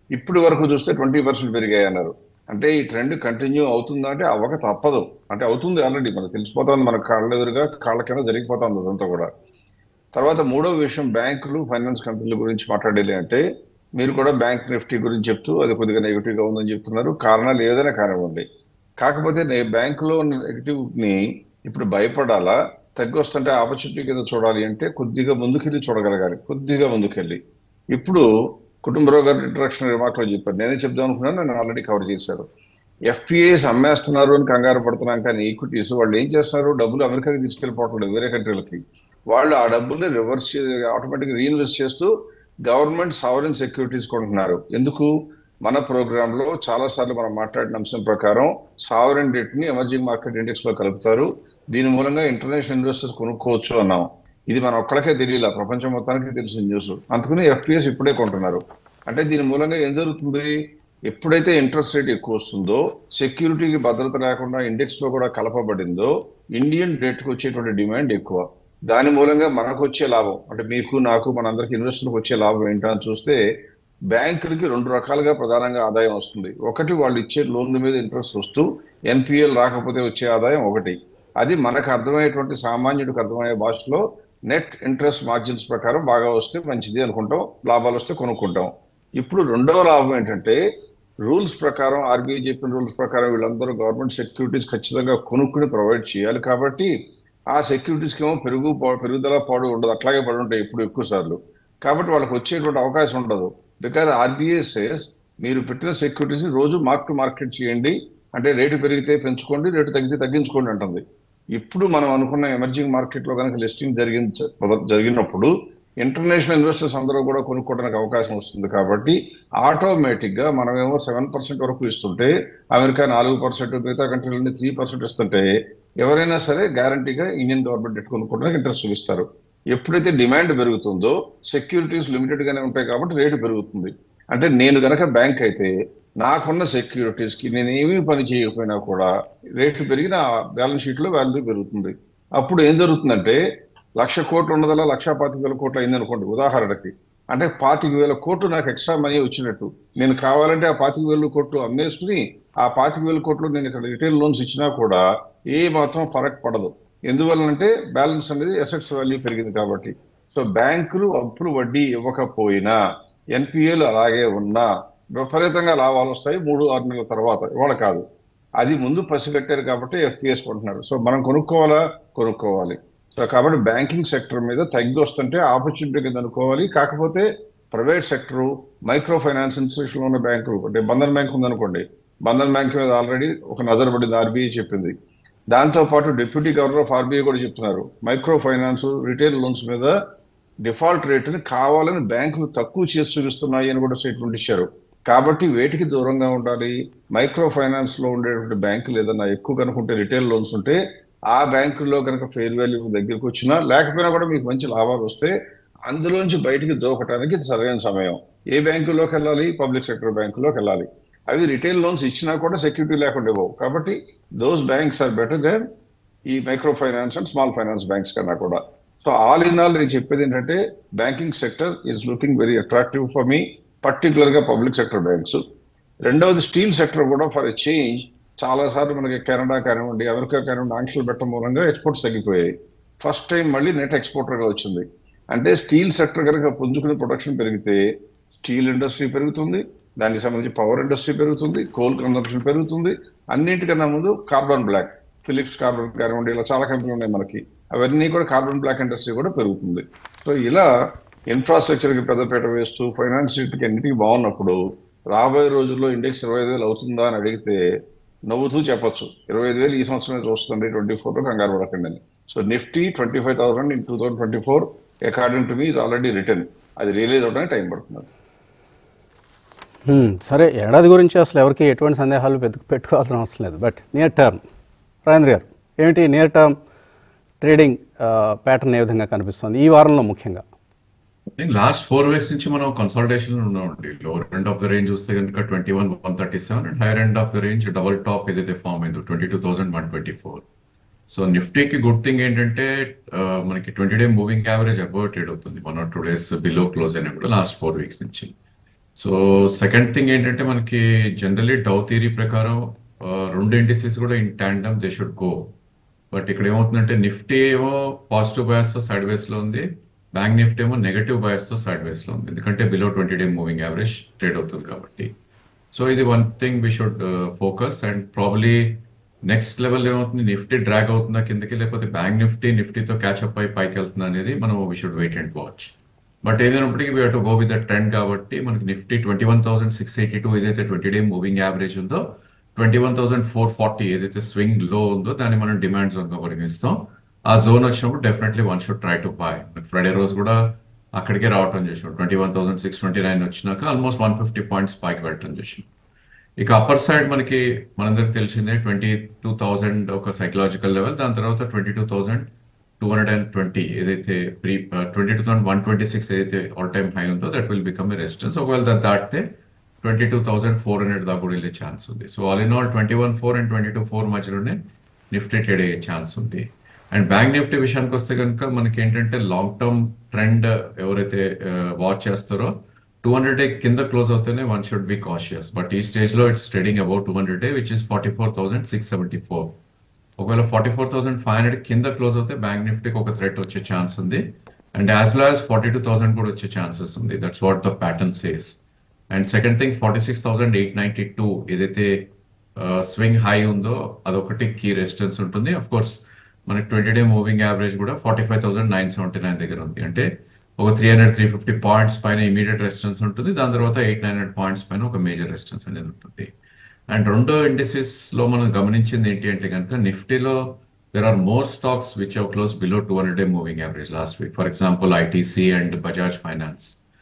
ఇప్పుడు వరకు చూస్తే ట్వంటీ పర్సెంట్ పెరిగాయి అన్నారు అంటే ఈ ట్రెండ్ కంటిన్యూ అవుతుందా అంటే అవ్వక తప్పదు అంటే అవుతుంది ఆల్రెడీ మనకు తెలిసిపోతుంది మన కాళ్ళ ఎదురుగా కాళ్ళ కింద జరిగిపోతుంది అదంతా కూడా తర్వాత మూడో విషయం బ్యాంకులు ఫైనాన్స్ కంపెనీల గురించి మాట్లాడేది అంటే మీరు కూడా బ్యాంక్ నిఫ్టీ గురించి చెప్తూ అది కొద్దిగా నెగిటివ్గా ఉందని చెప్తున్నారు కారణాలు ఏదైనా కానివ్వండి కాకపోతే నే బ్యాంకులో నెగిటివ్ ని ఇప్పుడు భయపడాలా తగ్గొస్తుంటే ఆపర్చునిటీ కింద చూడాలి అంటే కొద్దిగా ముందుకెళ్ళి చూడగలగాలి కొద్దిగా ముందుకెళ్ళి ఇప్పుడు కుటుంబరావు గారు ఇంట్రడక్షన్ రిమార్క్లో చెప్పారు నేనే చెప్దాం అనుకున్నాను నేను ఆల్రెడీ కవర్ చేశారు ఎఫ్పిఐస్ అమ్మేస్తున్నారు అని కంగారు పడుతున్నాం కానీ ఈక్విటీస్ వాళ్ళు ఏం చేస్తున్నారు డబ్బులు అమెరికాకి తీసుకెళ్ళిపోవట్లేదు వేరే కంట్రీలకి వాళ్ళు ఆ డబ్బుల్ని రివర్స్ ఆటోమేటిక్ రీఇన్వెస్ట్ చేస్తూ గవర్నమెంట్ సావరెన్ సెక్యూరిటీస్ కొంటున్నారు ఎందుకు మన ప్రోగ్రామ్ లో చాలా సార్లు మనం మాట్లాడిన అంశం ప్రకారం సావరెన్ డెట్ ని ఎమర్జింగ్ మార్కెట్ ఇండెక్స్ లో కలుపుతారు దీని మూలంగా ఇంటర్నేషనల్ ఇన్వెస్టర్స్ కొనుక్కోవచ్చు అన్నాం ఇది మన ఒక్కడికే తెలియలా ప్రపంచం మొత్తానికి తెలిసిన న్యూస్ అందుకని ఎఫ్పిఎస్ ఇప్పుడే కొంటున్నారు అంటే దీని మూలంగా ఏం జరుగుతుంది ఎప్పుడైతే ఇంట్రెస్ట్ రేట్ ఎక్కువ వస్తుందో సెక్యూరిటీకి భద్రత లేకుండా ఇండెక్స్ లో కూడా కలపబడిందో ఇండియన్ డెట్ కి వచ్చేటువంటి డిమాండ్ ఎక్కువ దాని మూలంగా మనకు వచ్చే లాభం అంటే మీకు నాకు మనందరికి ఇన్వెస్టర్లకు వచ్చే లాభం ఏంటని చూస్తే బ్యాంకులకి రెండు రకాలుగా ప్రధానంగా ఆదాయం వస్తుంది ఒకటి వాళ్ళు ఇచ్చే లోన్ల మీద ఇంట్రెస్ట్ వస్తూ ఎన్పిఎల్ రాకపోతే వచ్చే ఆదాయం ఒకటి అది మనకు అర్థమయ్యేటువంటి సామాన్యుడికి అర్థమయ్యే భాషలో నెట్ ఇంట్రెస్ట్ మార్జిన్స్ ప్రకారం బాగా వస్తే మంచిది అనుకుంటాం లాభాలు వస్తే కొనుక్కుంటాం ఇప్పుడు రెండవ లాభం ఏంటంటే రూల్స్ ప్రకారం ఆర్బీఐ చెప్పిన రూల్స్ ప్రకారం వీళ్ళందరూ గవర్నమెంట్ సెక్యూరిటీస్ ఖచ్చితంగా కొనుక్కుని ప్రొవైడ్ చేయాలి కాబట్టి ఆ సెక్యూరిటీస్కి ఏమో పెరుగు పా- పెరుగుదల పాడు ఉండదు అట్లాగే పడి ఉంటాయి ఇప్పుడు ఎక్కువ సార్లు కాబట్టి వాళ్ళకి వచ్చేటువంటి అవకాశం ఉండదు బికాజ్ ఆర్బీఐ సేస్ మీరు పెట్టిన సెక్యూరిటీస్ రోజు మార్క్ టు మార్కెట్ చేయండి అంటే రేటు పెరిగితే పెంచుకోండి రేటు తగ్గితే తగ్గించుకోండి అంటుంది ఇప్పుడు మనం అనుకున్న ఎమర్జింగ్ మార్కెట్ లో కనుక లిస్టింగ్ జరిగించ జరిగినప్పుడు ఇంటర్నేషనల్ ఇన్వెస్టర్స్ అందరూ కూడా కొనుక్కోవడానికి అవకాశం వస్తుంది కాబట్టి ఆటోమేటిక్ గా మనమేమో సెవెన్ పర్సెంట్ వరకు ఇస్తుంటే అమెరికా నాలుగు పర్సెంట్ మిగతా కంట్రీలన్నీ త్రీ పర్సెంట్ ఇస్తుంటే ఎవరైనా సరే గ్యారంటీగా ఇండియన్ గవర్నమెంట్ డెట్ కొనుక్కోవడానికి ఇంట్రెస్ట్ చూపిస్తారు ఎప్పుడైతే డిమాండ్ పెరుగుతుందో సెక్యూరిటీస్ లిమిటెడ్ గానే ఉంటాయి కాబట్టి రేటు పెరుగుతుంది అంటే నేను గనక బ్యాంక్ అయితే నాకున్న సెక్యూరిటీస్ కి నేను ఏమీ పని చేయకపోయినా కూడా రేట్లు పెరిగి నా బ్యాలెన్స్ షీట్ లో వాల్యూ పెరుగుతుంది అప్పుడు ఏం జరుగుతుందంటే లక్ష కోట్లు ఉన్నదల్లా లక్ష పాతిక వేల కోట్లు అయింది అనుకోండి ఉదాహరణకి అంటే పాతిక వేల కోట్లు నాకు ఎక్స్ట్రా మనీ వచ్చినట్టు నేను కావాలంటే ఆ పాతిక వేల కోట్లు అమ్మేసుకుని ఆ పాతిక వేల కోట్లు నేను ఇక్కడ రిటైల్ లోన్స్ ఇచ్చినా కూడా ఏ మాత్రం ఫరక్ పడదు ఎందువల్లంటే బ్యాలెన్స్ అనేది అసెట్స్ వాల్యూ పెరిగింది కాబట్టి సో బ్యాంకులు అప్పులు వడ్డీ ఇవ్వకపోయినా ఎన్పిఏలు అలాగే ఉన్నా విపరీతంగా లాభాలు వస్తాయి మూడు ఆరు నెలల తర్వాత ఇవాళ కాదు అది ముందు పసిగట్టారు కాబట్టి ఎఫ్పిఎస్ కొంటున్నారు సో మనం కొనుక్కోవాలా కొనుక్కోవాలి సో కాబట్టి బ్యాంకింగ్ సెక్టర్ మీద తగ్గి వస్తుంటే ఆపర్చునిటీ కింద అనుకోవాలి కాకపోతే private sector micro finance institution ఉన్న బ్యాంకులు అంటే బంధన్ బ్యాంక్ ఉందనుకోండి బంధన్ బ్యాంక్ మీద ఆల్రెడీ ఒక నజర్ పడింది ఆర్బీఐ చెప్పింది దాంతో పాటు డిప్యూటీ గవర్నర్ ఆఫ్ ఆర్బీఐ కూడా చెప్తున్నారు మైక్రో ఫైనాన్స్ రిటైల్ లోన్స్ మీద డిఫాల్ట్ రేటుని కావాలని బ్యాంకులు తక్కువ చేసి చూపిస్తున్నాయి అని కూడా స్టేట్మెంట్ ఇచ్చారు కాబట్టి వేటికి దూరంగా ఉండాలి మైక్రో ఫైనాన్స్ లో ఉండేటువంటి బ్యాంకులు ఏదైనా ఎక్కువ కనుకుంటే రిటైల్ లోన్స్ ఉంటే ఆ బ్యాంకుల్లో కనుక ఫెయిర్ వాల్యూ దగ్గరికి వచ్చినా లేకపోయినా కూడా మీకు మంచి లాభాలు వస్తే అందులోంచి బయటికి దూకటానికి ఇది సరైన సమయం ఏ బ్యాంకులోకి వెళ్ళాలి పబ్లిక్ సెక్టర్ బ్యాంకులోకి వెళ్ళాలి అవి రిటైల్ లోన్స్ ఇచ్చినా కూడా సెక్యూరిటీ లేకుండా ఇవ్వవు కాబట్టి those banks are better than ఈ micro finance and small finance banks కన్నా కూడా సో ఆల్ ఇన్ ఆల్ నేను చెప్పేది ఏంటంటే banking sector is looking very attractive for me particular గా పబ్లిక్ సెక్టర్ బ్యాంక్స్ రెండవది స్టీల్ సెక్టర్ కూడా ఫర్ ఎ చేంజ్ చాలా సార్లు మనకి కెనడా కానివ్వండి అమెరికా కానివ్వండి ఆంక్షలు పెట్టడం మూలంగా ఎక్స్పోర్ట్స్ తగ్గిపోయాయి ఫస్ట్ టైం మళ్ళీ నెట్ ఎక్స్పోర్టర్ గా వచ్చింది అంటే స్టీల్ సెక్టర్ కనుక పుంజుకుని ప్రొడక్షన్ పెరిగితే స్టీల్ ఇండస్ట్రీ పెరుగుతుంది దానికి సంబంధించి పవర్ ఇండస్ట్రీ పెరుగుతుంది కోల్ కన్సంప్షన్ పెరుగుతుంది అన్నింటికన్నా ముందు కార్బన్ బ్లాక్ ఫిలిప్స్ కార్బన్ కానివ్వండి ఇలా చాలా కంపెనీలు ఉన్నాయి మనకి అవన్నీ కూడా కార్బన్ బ్లాక్ ఇండస్ట్రీ కూడా పెరుగుతుంది సో ఇలా ఇన్ఫ్రాస్ట్రక్చర్కి పెద్దపీట వేస్తూ ఫైనాన్స్ కి అన్నిటికీ బాగున్నప్పుడు రాబోయే రోజుల్లో ఇండెక్స్ ఇరవై ఐదు వేలు అవుతుందా అని అడిగితే నవ్వుతూ చెప్పొచ్చు ఇరవై ఐదు వేలు ఈ సంవత్సరమే చూస్తుంది ట్వంటీ ఫోర్లో కంగారు పడకండి అని so Nifty twenty five thousand in two thousand twenty four according to me is already return అది రియలైజ్ అవడానికి టైం పడుతుంది హ్మ్, సరే ఏడాది గురించి అసలు ఎవరికి ఎటువంటి సందేహాలు పెట్టు పెట్టుకోవాల్సిన అవసరం లేదు బట్ నియర్ టర్మ్ రాజేంద్ర గారు ఏమిటి నియర్ టర్మ్ ట్రేడింగ్ ప్యాటర్న్ ఏ విధంగా కనిపిస్తుంది ఈ వారంలో ముఖ్యంగా లాస్ట్ ఫోర్ వీక్స్ నుంచి మనం కన్సల్టేషన్ ఉన్నామండి lower end of the range చూస్తే కనుక twenty one one thirty seven and higher end of the range double top ఏదైతే ఫామ్ అయిందో twenty two thousand one twenty four so నిఫ్టీకి గుడ్ థింగ్ ఏంటంటే ఆ, మనకి twenty day moving average above trade అవుతుంది one or two days below close అయినా కూడా లాస్ట్ ఫోర్ వీక్స్ నుంచి సో సెకండ్ థింగ్ ఏంటంటే మనకి జనరలీ డౌ థియరీ ప్రకారం ఆ, రెండు ఇండిసెస్ కూడా in tandem they should go but ఇక్కడ ఏమవుతుందంటే నిఫ్టీ ఏమో పాజిటివ్ బయాస్ తో సైడ్ వేస్ లో ఉంది బ్యాంక్ నిఫ్టీ ఏమో నెగటివ్ బయాస్ తో సైడ్ వేస్ లో ఉంది ఎందుకంటే below twenty day moving average trade అవుతుంది కాబట్టి సో ఇది one thing we should focus and probably next level ఏమవుతుంది నిఫ్టీ డ్రాగ్ అవుతుందా కిందకి లేకపోతే బ్యాంక్ నిఫ్టీ నిఫ్టీతో క్యాచ్అప్ అయి పైకి వెళ్తుందా అనేది మనం we should wait and watch but ఏదైనప్పటికీ we to go with the trend కాబట్టి మనకి Nifty twenty one thousand six eighty two ఏదైతే ట్వంటీ డే మూవింగ్ యావరేజ్ ఉందో twenty one thousand four forty ఏదైతే స్వింగ్ లో ఉందో దాన్ని మనం డిమాండ్ జోన్ గా పరిగణిస్తాం ఆ జోన్ వచ్చినప్పుడు definitely one should try to buy Friday రోజు కూడా అక్కడికే రావటం చేసాం twenty one thousand six twenty nine వచ్చినాక ఆల్మోస్ట్ వన్ ఫిఫ్టీ పాయింట్స్ పైకి వెళ్ళటం చేసాం ఇక అప్పర్ సైడ్ మనకి మనందరికి తెలిసిందే ట్వంటీ టూ థౌజండ్ ఒక సైకలాజికల్ లెవెల్ దాని తర్వాత twenty two thousand two hundred and twenty ఏదైతే pre twenty two thousand one twenty six ఏదైతే ఆల్ టైమ్ హై ఉందో that will become a resistance ఒకవేళ దాన్ని దాటితే twenty two thousand four hundred దాకా కూడా వెళ్ళే ఛాన్స్ ఉంది so all in all twenty one four and twenty two four మధ్యలోనే నిఫ్టీ ట్రేడ్ అయ్యే ఛాన్స్ ఉంది అండ్ బ్యాంక్ నిఫ్టీ విషయానికి వస్తే కనుక మనకి ఏంటంటే లాంగ్ టర్మ్ ట్రెండ్ ఎవరైతే వాచ్ చేస్తారో టూ హండ్రెడ్ డే కింద క్లోజ్ అవుతేనే one should be cautious but ఈ స్టేజ్ లో it's trading about two hundred day which is forty four thousand six seventy four ఒకవేళ forty four thousand five hundred కింద క్లోజ్ అవుతే బ్యాంక్ నిఫ్టీకి ఒక థ్రెట్ వచ్చే ఛాన్స్ ఉంది and as well as forty two thousand కూడా వచ్చే ఛాన్సెస్ ఉంది that's what the pattern says and second thing forty six thousand eight ninety two ఏదైతే స్వింగ్ హై ఉందో అదొకటి కీ రెసిస్టెన్స్ ఉంటుంది అఫ్ కోర్స్ మనకి ట్వంటీ డే మూవింగ్ యావరేజ్ కూడా forty five thousand nine seventy nine దగ్గర ఉంది అంటే ఒక three hundred three fifty points పైన ఇమీడియట్ రెసిస్టెన్స్ ఉంటుంది దాని తర్వాత ఎయిట్ నైన్ హండ్రెడ్ పాయింట్స్ పైన ఒక మేజర్ రెసిస్టెన్స్ అనేది ఉంటుంది అండ్ రెండో ఇండిసెస్ లో మనం గమనించింది ఏంటి అంటే కనుక నిఫ్టీలో there are more stocks which have close below two hundred day moving average last week for example ITC and Bajaj Finance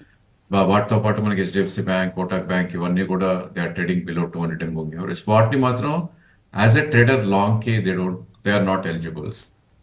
వాటితో పాటు మనకి హెచ్డిఎఫ్సి బ్యాంక్ కోటక్ బ్యాంక్ ఇవన్నీ కూడా they are trading below two hundred day moving average వాటిని మాత్రం యాజ్ ఎ ట్రేడర్ లాంగ్ కి they don't they are not eligibles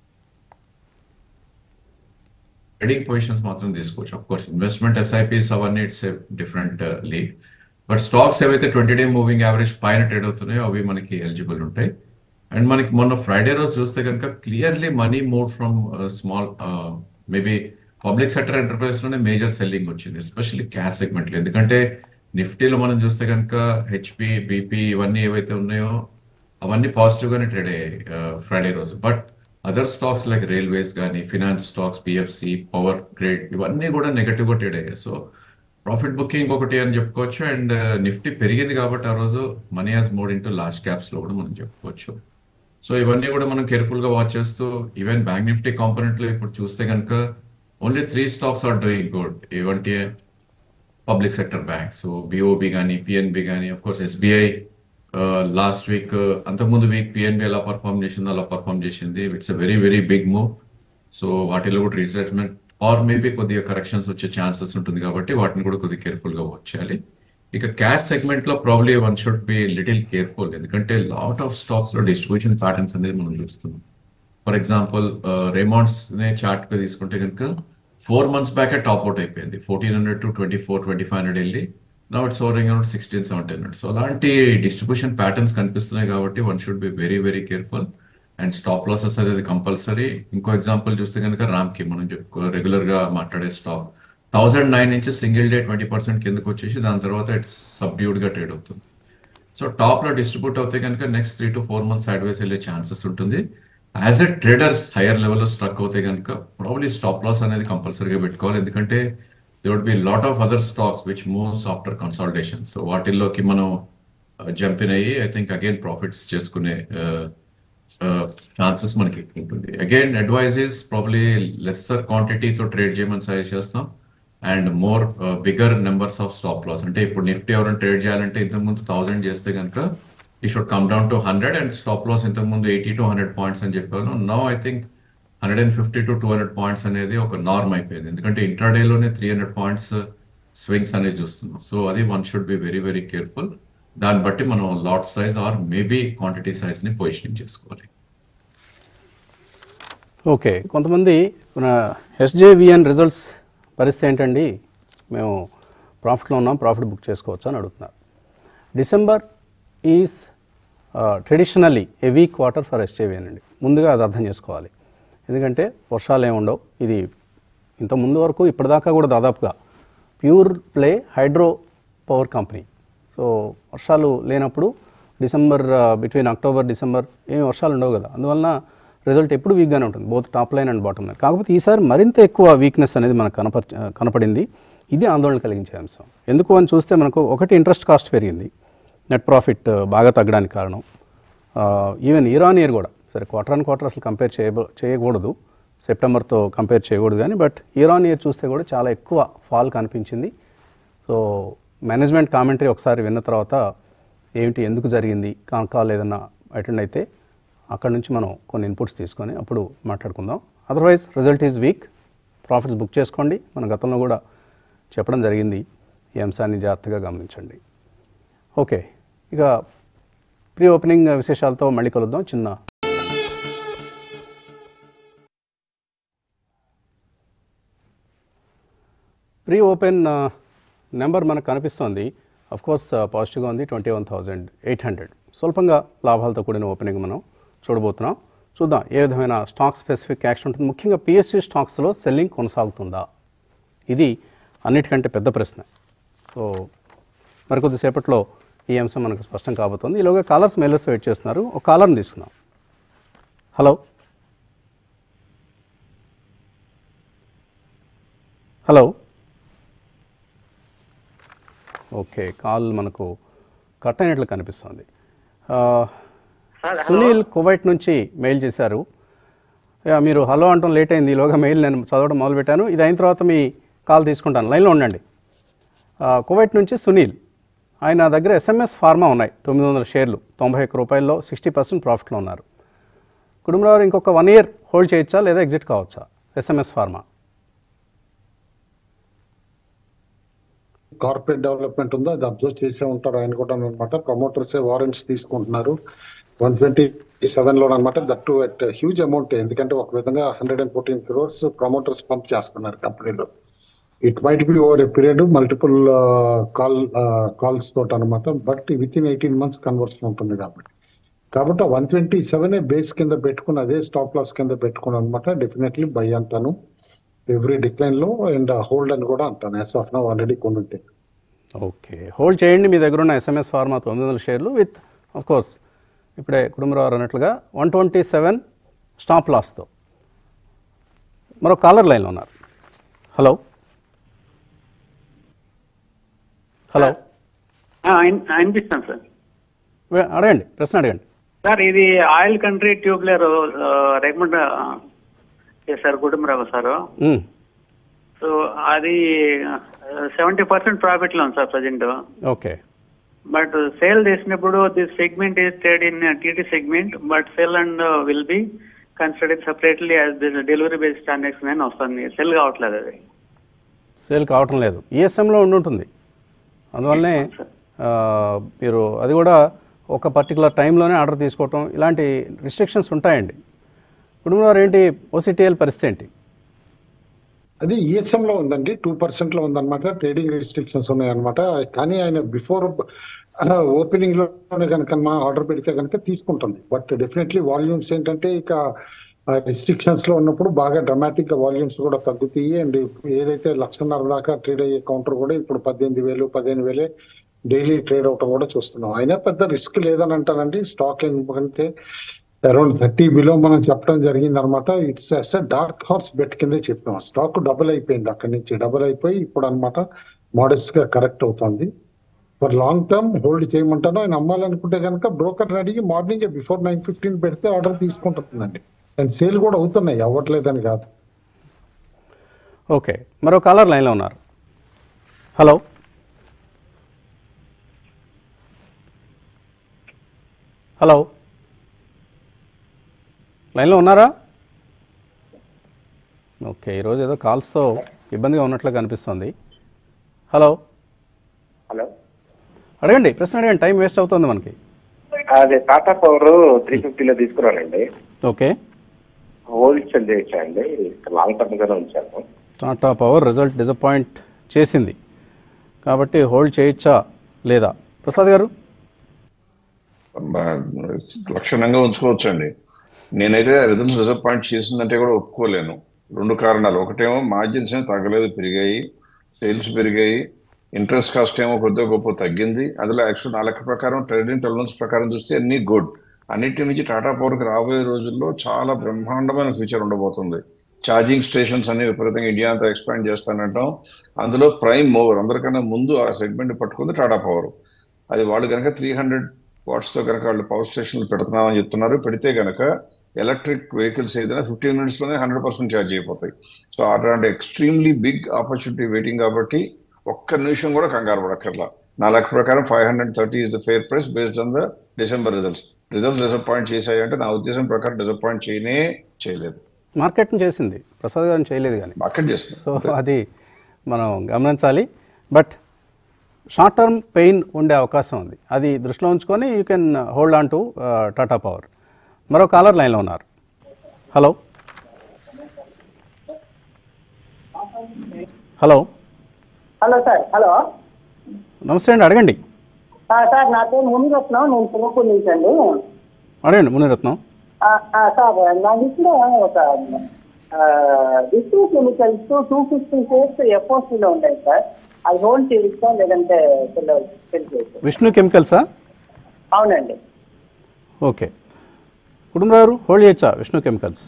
trading positions మాత్రం తీసుకోవచ్చు అఫ్ కోర్స్ ఇన్వెస్ట్మెంట్ ఎస్ఐపిస్ అవన్నీ it's different league but stocks ఏవైతే ట్వంటీ డే మూవింగ్ యావరేజ్ పైన ట్రేడ్ అవుతున్నాయో అవి మనకి ఎలిజిబుల్ ఉంటాయి అండ్ మనకి మొన్న ఫ్రైడే రోజు చూస్తే కనుక clearly money move from small maybe public sector enterprise లోనే మేజర్ సెల్లింగ్ వచ్చింది ఎస్పెషల్లీ క్యాష్ సెగ్మెంట్ లో ఎందుకంటే నిఫ్టీలో మనం చూస్తే కనుక హెచ్పి బీపీ ఇవన్నీ ఏవైతే ఉన్నాయో అవన్నీ పాజిటివ్ గానే ట్రేడ్ అయ్యాయి ఫ్రైడే రోజు but other stocks like railways కానీ finance stocks PFC Power Grid ఇవన్నీ కూడా నెగటివ్ గా ట్రేడ్ అయ్యాయి సో ప్రాఫిట్ బుకింగ్ ఒకటి అని చెప్పుకోవచ్చు అండ్ నిఫ్టీ పెరిగింది కాబట్టి ఆ రోజు money has moved into large caps లో కూడా మనం చెప్పుకోవచ్చు సో ఇవన్నీ కూడా మనం కేర్ఫుల్ గా వాచ్ చేస్తూ ఈవెన్ బ్యాంక్ నిఫ్టీ కాంపోనెంట్ లో ఇప్పుడు చూస్తే కనుక only three stocks are doing good ఏవంటే పబ్లిక్ సెక్టర్ బ్యాంక్స్ బిఓబి కానీ పిఎన్బి కానీ of course SBI last week అంతకుముందు వీక్ పిఎన్బి ఎలా పర్ఫామ్ చేసిందో అలా పర్ఫామ్ చేసింది it's a very very big move so వాటిలో కూడా రీసెర్చ్మెంట్ ఆర్ మేబీ కొద్దిగా కరెక్షన్స్ వచ్చే ఛాన్సెస్ ఉంటుంది కాబట్టి వాటిని కూడా కొద్దిగా కేర్ఫుల్ గా వాచ్ చేయాలి ఇక క్యాష్ సెగ్మెంట్ లో probably one should be little careful ఎందుకంటే లాట్ ఆఫ్ స్టాక్స్ లో డిస్ట్రిబ్యూషన్ ప్యాటర్న్స్ అనేది మనం చూస్తున్నాం ఫర్ ఎగ్జాంపుల్ రేమాండ్స్ నే చార్ట్ గా తీసుకుంటే కనుక ఫోర్ మంత్స్ బ్యాకే టాప్ అవుట్ అయిపోయింది fourteen hundred to twenty four twenty five hundred వెళ్ళి నా it's hovering around sixteen seventeen hundred so అలాంటి డిస్ట్రిబ్యూషన్ ప్యాటర్న్స్ కనిపిస్తున్నాయి కాబట్టి one should be very very careful and stop losses అనేది కంపల్సరీ ఇంకో ఎగ్జాంపుల్ చూస్తే కనుక కి మనం చెప్పుకో రెగ్యులర్ గా మాట్లాడే స్టాక్ థౌసండ్ నైన్ నుంచి సింగిల్ డే ట్వంటీ పర్సెంట్ కిందకు వచ్చేసి దాని తర్వాత ఇట్స్ సబ్డ్యూడ్ గా ట్రేడ్ అవుతుంది సో టాప్ లో డిస్ట్రిబ్యూట్ అవుతే కనుక next three to four months sideways వెళ్ళే ఛాన్సెస్ ఉంటుంది యాజ్ ఎ ట్రేడర్స్ హైయర్ లెవెల్లో స్ట్రక్ అవుతే కనుక ప్రాబ్లీ స్టాప్ లాస్ అనేది కంపల్సరీగా పెట్టుకోవాలి ఎందుకంటే they would be lot of other stocks which moves after consolidation so వాటిల్లోకి మనం జంపిన్ అయ్యి ఐ థింక్ అగైన్ ప్రాఫిట్స్ చేసుకునే ఛాన్సెస్ మనకి ఎక్కువ ఉంటుంది again advice is probably lesser క్వాంటిటీతో ట్రేడ్ చేయమని సజెస్ట్ చేస్తాం and more bigger numbers of stop loss అంటే ఇప్పుడు నిఫ్టీ ఎవరైనా ట్రేడ్ చేయాలంటే ఇంతకుముందు థౌసండ్ చేస్తే కనుక ఈ should come down to hundred and stop loss ఇంతకుముందు ఎయిటీ టు హండ్రెడ్ పాయింట్స్ అని చెప్పాను no I think hundred and fifty to two hundred points అనేది ఒక నార్మ్ అయిపోయింది ఎందుకంటే ఇంట్రాడేలోనే త్రీ హండ్రెడ్ పాయింట్స్ స్వింగ్స్ అనేది చూస్తున్నాం సో అది one should be very very careful దాన్ని బట్టి మనం lot size or maybe quantity size ని పొజిషనింగ్ చేసుకోవాలి ఓకే కొంతమంది మన ఎస్జేవిఎన్ రిజల్ట్స్ పరిస్థితి ఏంటండి మేము ప్రాఫిట్లో ఉన్నాం ప్రాఫిట్ బుక్ చేసుకోవచ్చు అని అడుగుతున్నారు December is traditionally a weak quarter for SJVN అండి ముందుగా అది అర్థం చేసుకోవాలి ఎందుకంటే వర్షాలు ఏమి ఉండవు ఇది ఇంత ముందు వరకు ఇప్పటిదాకా కూడా దాదాపుగా pure play hydro power company so వర్షాలు లేనప్పుడు డిసెంబర్ బిట్వీన్ అక్టోబర్ డిసెంబర్ ఏం వర్షాలు ఉండవు కదా అందువలన రిజల్ట్ ఎప్పుడు వీక్గానే ఉంటుంది both top line and bottom line కాకపోతే ఈసారి మరింత ఎక్కువ వీక్నెస్ అనేది మనకు కనప కనపడింది ఇది ఆందోళన కలిగించే అంశం ఎందుకు అని చూస్తే మనకు ఒకటి ఇంట్రెస్ట్ కాస్ట్ పెరిగింది నెట్ ప్రాఫిట్ బాగా తగ్గడానికి కారణం ఈవెన్ ఇయర్ ఆన్ ఇయర్ కూడా సరే క్వార్టర్ ఆన్ క్వార్టర్ అసలు కంపేర్ చేయ చేయకూడదు సెప్టెంబర్తో కంపేర్ చేయకూడదు కానీ బట్ ఇయర్ ఆన్ ఇయర్ చూస్తే కూడా చాలా ఎక్కువ ఫాల్ కనిపించింది సో మేనేజ్మెంట్ కామెంటరీ ఒకసారి విన్న తర్వాత ఏమిటి ఎందుకు జరిగింది కాల్ ఏదన్నా అటెండ్ అయితే అక్కడ నుంచి మనం కొన్ని ఇన్పుట్స్ తీసుకొని అప్పుడు మాట్లాడుకుందాం otherwise result is weak profits book చేసుకోండి మన గతంలో కూడా చెప్పడం జరిగింది ఈ అంశాన్ని జాగ్రత్తగా గమనించండి ఓకే ఇక ప్రీ ఓపెనింగ్ విశేషాలతో మళ్ళీ కలుద్దాం చిన్న ప్రీ ఓపెన్ నెంబర్ మనకు కనిపిస్తోంది అఫ్ కోర్స్ పాజిటివ్గా ఉంది twenty one thousand eight hundred స్వల్పంగా లాభాలతో కూడిన ఓపెనింగ్ మనం చూడబోతున్నాం చూద్దాం ఏ విధమైన స్టాక్ స్పెసిఫిక్ యాక్షన్ ఉంటుంది ముఖ్యంగా పిఎస్సి స్టాక్స్లో సెల్లింగ్ కొనసాగుతుందా ఇది అన్నిటికంటే పెద్ద ప్రశ్న సో మరికొద్దిసేపట్లో ఈ అంశం మనకు స్పష్టం కాబోతుంది ఈలోగా కాలర్స్ మెయిలర్స్ వెయిట్ చేస్తున్నారు ఒక కాలర్ని తీసుకుందాం హలో హలో ఓకే కాల్ మనకు కట్ అయినట్లు కనిపిస్తుంది ఆ, సునీల్ కువైట్ నుంచి మెయిల్ చేశారు యా, మీరు హలో అంటాం లేట్ అయింది ఈలోగా మెయిల్ నేను చదవడం మొదలుపెట్టాను ఇది అయిన తర్వాత మీ కాల్ తీసుకుంటాను లైన్లో ఉండండి ఆ, కువైట్ నుంచి సునీల్ ఆయన దగ్గర ఎస్ఎంఎస్ ఫార్మా ఉన్నాయి తొమ్మిది వందల షేర్లు తొంభై ఒక్క రూపాయల్లో సిక్స్టీ పర్సెంట్ ప్రాఫిట్లో ఉన్నారు కుటుంబరావు ఇంకొక వన్ ఇయర్ హోల్డ్ చేయొచ్చా లేదా ఎగ్జిట్ కావచ్చా ఎస్ఎంఎస్ ఫార్మా కార్పొరేట్ డెవలప్మెంట్ ఉందో అది అబ్జర్వ్ చేసే ఉంటారు ఆయన కూడా అనమాట ప్రమోటర్స్ వారెంట్స్ తీసుకుంటున్నారు వన్ ట్వంటీ సెవెన్ లో అనమాట that to at huge amount ఎందుకంటే ఒక విధంగా hundred and fourteen crores promoters pump చేస్తున్నారు కంపెనీలో it might be over a period multiple call calls తోటి అనమాట but with in eighteen months conversion ఉంటుంది కాబట్టి కాబట్టి వన్ ట్వంటీ సెవెన్ బేస్ కింద పెట్టుకుని అదే స్టాప్ లాస్ కింద పెట్టుకుని అనమాట డెఫినెట్లీ బై అంటాను ఎవ్రీ డిక్లైన్ లో అండ్ హోల్డ్ అని కూడా అంటాను యాజ్ ఆఫ్ నౌ ఆల్రెడీ కొన్ని ఉంటాయి ఓకే హోల్డ్ చేయండి మీ దగ్గర ఉన్న ఎస్ఎంఎస్ ఫార్మా తొమ్మిది వందల షేర్లు విత్ ఆఫ్ కోర్స్ ఇప్పుడే కుటుంబరావు అన్నట్లుగా వన్ ట్వంటీ సెవెన్ స్టాప్ లాస్తో మరో కాలర్ లైన్లో ఉన్నారు హలో హలో ఆ, అన్- అనిపిస్తాను సార్ వే- అడగండి ప్రశ్న అడగండి సార్ ఇది ఆయిల్ కంట్రీ ట్యూబ్లర్ రికమెండ్ చేశారు కుటుంబరావు సార్ మ్, సో అది సెవెంటీ పర్సెంట్ ప్రాఫిట్ లో ఉంది sir present okay but sale చేసినప్పుడు this segment is trade in TT segment but sell and will be considered separately as delivery based transaction అని వస్తుంది సెల్ కావట్లేదు అది సేల్ కావటం లేదు ఈఎస్ఎంలో ఉండి ఉంటుంది అందువల్లనే ఆ, మీరు అది కూడా ఒక పర్టికులర్ టైంలోనే ఆర్డర్ తీసుకోవటం ఇలాంటి రిస్ట్రిక్షన్స్ ఉంటాయండి కుటుంబం వారు ఏంటి ఓసిటిఎల్ పరిస్థితి ఏంటి అది ఈఎస్ఎం లో ఉందండి టూ పర్సెంట్ లో ఉందన్నమాట ట్రేడింగ్ రిస్ట్రిక్షన్స్ ఉన్నాయన్నమాట కానీ ఆయన బిఫోర్ ఓపెనింగ్ లోనే కనుక మా ఆర్డర్ పెడితే కనుక తీసుకుంటుంది బట్ డెఫినెట్లీ వాల్యూమ్స్ ఏంటంటే ఇక రిస్ట్రిక్షన్స్ లో ఉన్నప్పుడు బాగా డ్రమాటిక్ గా వాల్యూమ్స్ కూడా తగ్గుతాయి అండ్ ఏదైతే లక్షన్నర దాకా ట్రేడ్ అయ్యే కౌంటర్ కూడా ఇప్పుడు పద్దెనిమిది వేలు పదిహేను వేలే డైలీ ట్రేడ్ అవటం కూడా చూస్తున్నాం అయినా పెద్ద రిస్క్ లేదని అంటానండి స్టాక్ ఎందుకంటే అరౌండ్ థర్టీ బిలో మనం చెప్పడం జరిగింది అనమాట it's as dark horse bet కిందే చెప్పాం స్టాక్ డబుల్ అయిపోయింది అక్కడి నుంచి డబుల్ అయిపోయి ఇప్పుడు అనమాట మోడెస్ట్ గా కరెక్ట్ అవుతుంది ఫర్ లాంగ్ టర్మ్ హోల్డ్ చేయమంటాను ఆయన అమ్మాలనుకుంటే కనుక బ్రోకర్ అడిగి మార్నింగ్ బిఫోర్ నైన్ ఫిఫ్టీన్ పెడితే ఆర్డర్ తీసుకుంటుందండి అండ్ సేల్ కూడా అవుతున్నాయి అవ్వట్లేదని కాదు ఓకే మరో కాలర్ లైన్లో ఉన్నారు హలో హలో లైన్లో ఉన్నారా ఓకే ఈరోజు ఏదో కాల్స్తో ఇబ్బందిగా ఉన్నట్లుగా కనిపిస్తుంది హలో హలో అడగండి ప్రశ్న అడగండి టైం వేస్ట్ అవుతుంది మనకి అదే టాటా పవర్ త్రీ ఫిఫ్టీలో తీసుకున్నానండి ఓకే హోల్డ్ సెల్ చేశానండి లాంగ్ టర్మ్ గానే ఉంచాను టాటా పవర్ రిజల్ట్ డిసప్పాయింట్ చేసింది కాబట్టి హోల్డ్ చేయొచ్చా లేదా ప్రసాద్ గారు బా- లక్షణంగా ఉంచుకోవచ్చండి నేనైతే రిజల్ట్స్ డిసప్పాయింట్ చేసిందంటే కూడా ఒప్పుకోలేను రెండు కారణాలు ఒకటేమో మార్జిన్స్ ఏం తగ్గలేదు పెరిగాయి సేల్స్ పెరిగాయి ఇంట్రెస్ట్ కాస్ట్ ఏమో కొద్దిగా గొప్ప తగ్గింది అందులో యాక్చువల్ నా లెక్క ప్రకారం ట్రేడింగ్ టెలన్స్ ప్రకారం చూస్తే అన్ని గుడ్ అన్నిటి నుంచి టాటా పవర్కి రాబోయే రోజుల్లో చాలా బ్రహ్మాండమైన ఫ్యూచర్ ఉండబోతుంది ఛార్జింగ్ స్టేషన్స్ అన్ని విపరీతంగా ఇండియా అంతా ఎక్స్పాండ్ చేస్తానంటాం అందులో ప్రైమ్ మూవర్ అందరికన్నా ముందు ఆ సెగ్మెంట్ పట్టుకుంది టాటా పవర్ అది వాళ్ళు కనుక త్రీ హండ్రెడ్ వాట్స్తో కనుక వాళ్ళు పవర్ స్టేషన్లు పెడుతున్నామని చెప్తున్నారు పెడితే కనుక ఎలక్ట్రిక్ వెహికల్స్ ఏదైనా ఫిఫ్టీన్ మినిట్స్లోనే హండ్రెడ్ పర్సెంట్ ఛార్జ్ అయిపోతాయి సో అట్లాంటి ఎక్స్ట్రీమ్లీ బిగ్ ఆపర్చునిటీ వెయిటింగ్ కాబట్టి ఒక్క నిమిషం కూడా కంగారు పడక్కర్లా నా లెక్క ప్రకారం five hundred thirty is the fair price based on the December results results disappoint చేశాయి అంటే నా ఉద్దేశం ప్రకారం డిసప్పాయింట్ చేయనే చేయలేదు మార్కెట్ని చేసింది ప్రసాద్ గారిని చేయలేదు కానీ మార్కెట్ చేస్తుంది సో అది మనం గమనించాలి బట్ షార్ట్ టర్మ్ పెయిన్ ఉండే అవకాశం ఉంది అది దృష్టిలో ఉంచుకొని you can hold on to Tata Power మరో కాలర్ లైన్లో ఉన్నారు hello hello hello sir hello నమస్తే అండి అడగండి ఆ, సార్ నా పేరు మునిరత్నం నేను తుమ్మకూరు నుంచి అండి అడగండి మునిరత్నం ఆ, ఆ, సార్ నా లిస్ట్లో ఒక Vishnu Chemicals two fifty shares ఎఫ్ఓసీలో ఉంటాయి సార్ అది హోల్డ్ చేయొచ్చా లేదంటే తెలియదు విష్ణు కెమికల్సా అవునండి ఓకే కుటుంబరావు గారు హోల్డ్ చేయొచ్చా విష్ణు కెమికల్స్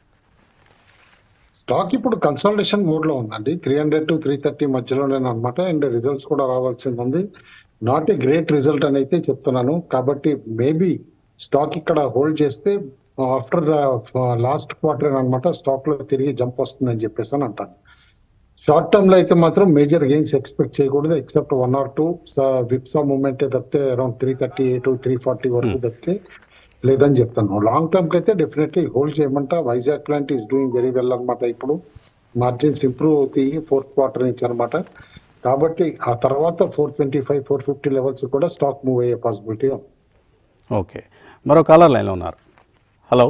స్టాక్ ఇప్పుడు కన్సల్టేషన్ మోడ్ లో ఉందండి three hundred to three thirty మధ్యలోనే అనమాట అండ్ రిజల్ట్స్ కూడా రావాల్సింది ఉంది నాట్ ఏ గ్రేట్ రిజల్ట్ అని అయితే చెప్తున్నాను కాబట్టి మేబీ స్టాక్ ఇక్కడ హోల్డ్ చేస్తే ఆఫ్టర్ లాస్ట్ క్వార్టర్ అనమాట స్టాక్ లో తిరిగి జంప్ వస్తుందని చెప్పేసి అని అంటాను షార్ట్ టర్మ్ లో అయితే మాత్రం మేజర్ గెయిన్స్ ఎక్స్పెక్ట్ చేయకూడదు except one or two whipsaw movement తప్పితే around three thirty eight three forty వరకు తప్పితే లేదని చెప్తాను లాంగ్ టర్మ్ కి అయితే డెఫినెట్లీ హోల్డ్ చేయమంట Vizag plant is doing very well అనమాట ఇప్పుడు మార్జిన్స్ ఇంప్రూవ్ అవుతాయి ఫోర్త్ క్వార్టర్ నుంచి అనమాట కాబట్టి ఆ తర్వాత four twenty five four fifty levels కూడా స్టాక్ మూవ్ అయ్యే పాసిబిలిటీ ఉంది ఓకే మరో కాలర్ లైన్లో ఉన్నారు హలో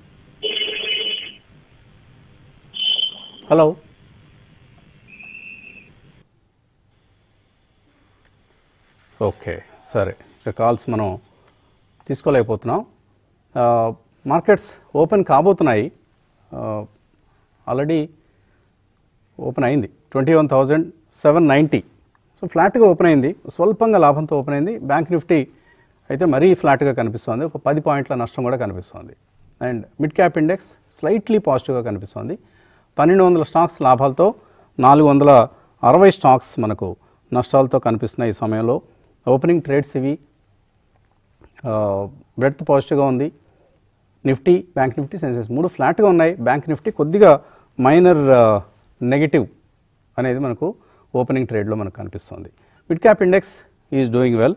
హలో ఓకే సరే ఇక కాల్స్ మనం తీసుకోలేకపోతున్నాం ఆ, మార్కెట్స్ ఓపెన్ కాబోతున్నాయి ఆల్రెడీ ఓపెన్ అయింది twenty one thousand seven ninety so ఫ్లాట్గా ఓపెన్ అయింది స్వల్పంగా లాభంతో ఓపెన్ అయింది బ్యాంక్ నిఫ్టీ అయితే మరీ ఫ్లాట్గా కనిపిస్తుంది ఒక పది పాయింట్ల నష్టం కూడా కనిపిస్తుంది and mid cap index slightly పాజిటివ్గా కనిపిస్తుంది పన్నెండు వందల స్టాక్స్ లాభాలతో నాలుగు వందల అరవై స్టాక్స్ మనకు నష్టాలతో కనిపిస్తున్నాయి ఈ సమయంలో ఓపెనింగ్ ట్రేడ్స్ ఇవి బ్రెడ్త్ పాజిటివ్గా ఉంది నిఫ్టీ బ్యాంక్ నిఫ్టీ సెన్సెక్స్ మూడు ఫ్లాట్గా ఉన్నాయి బ్యాంక్ నిఫ్టీ కొద్దిగా మైనర్ నెగటివ్ అనేది మనకు ఓపెనింగ్ ట్రేడ్లో మనకు కనిపిస్తుంది mid cap index is doing well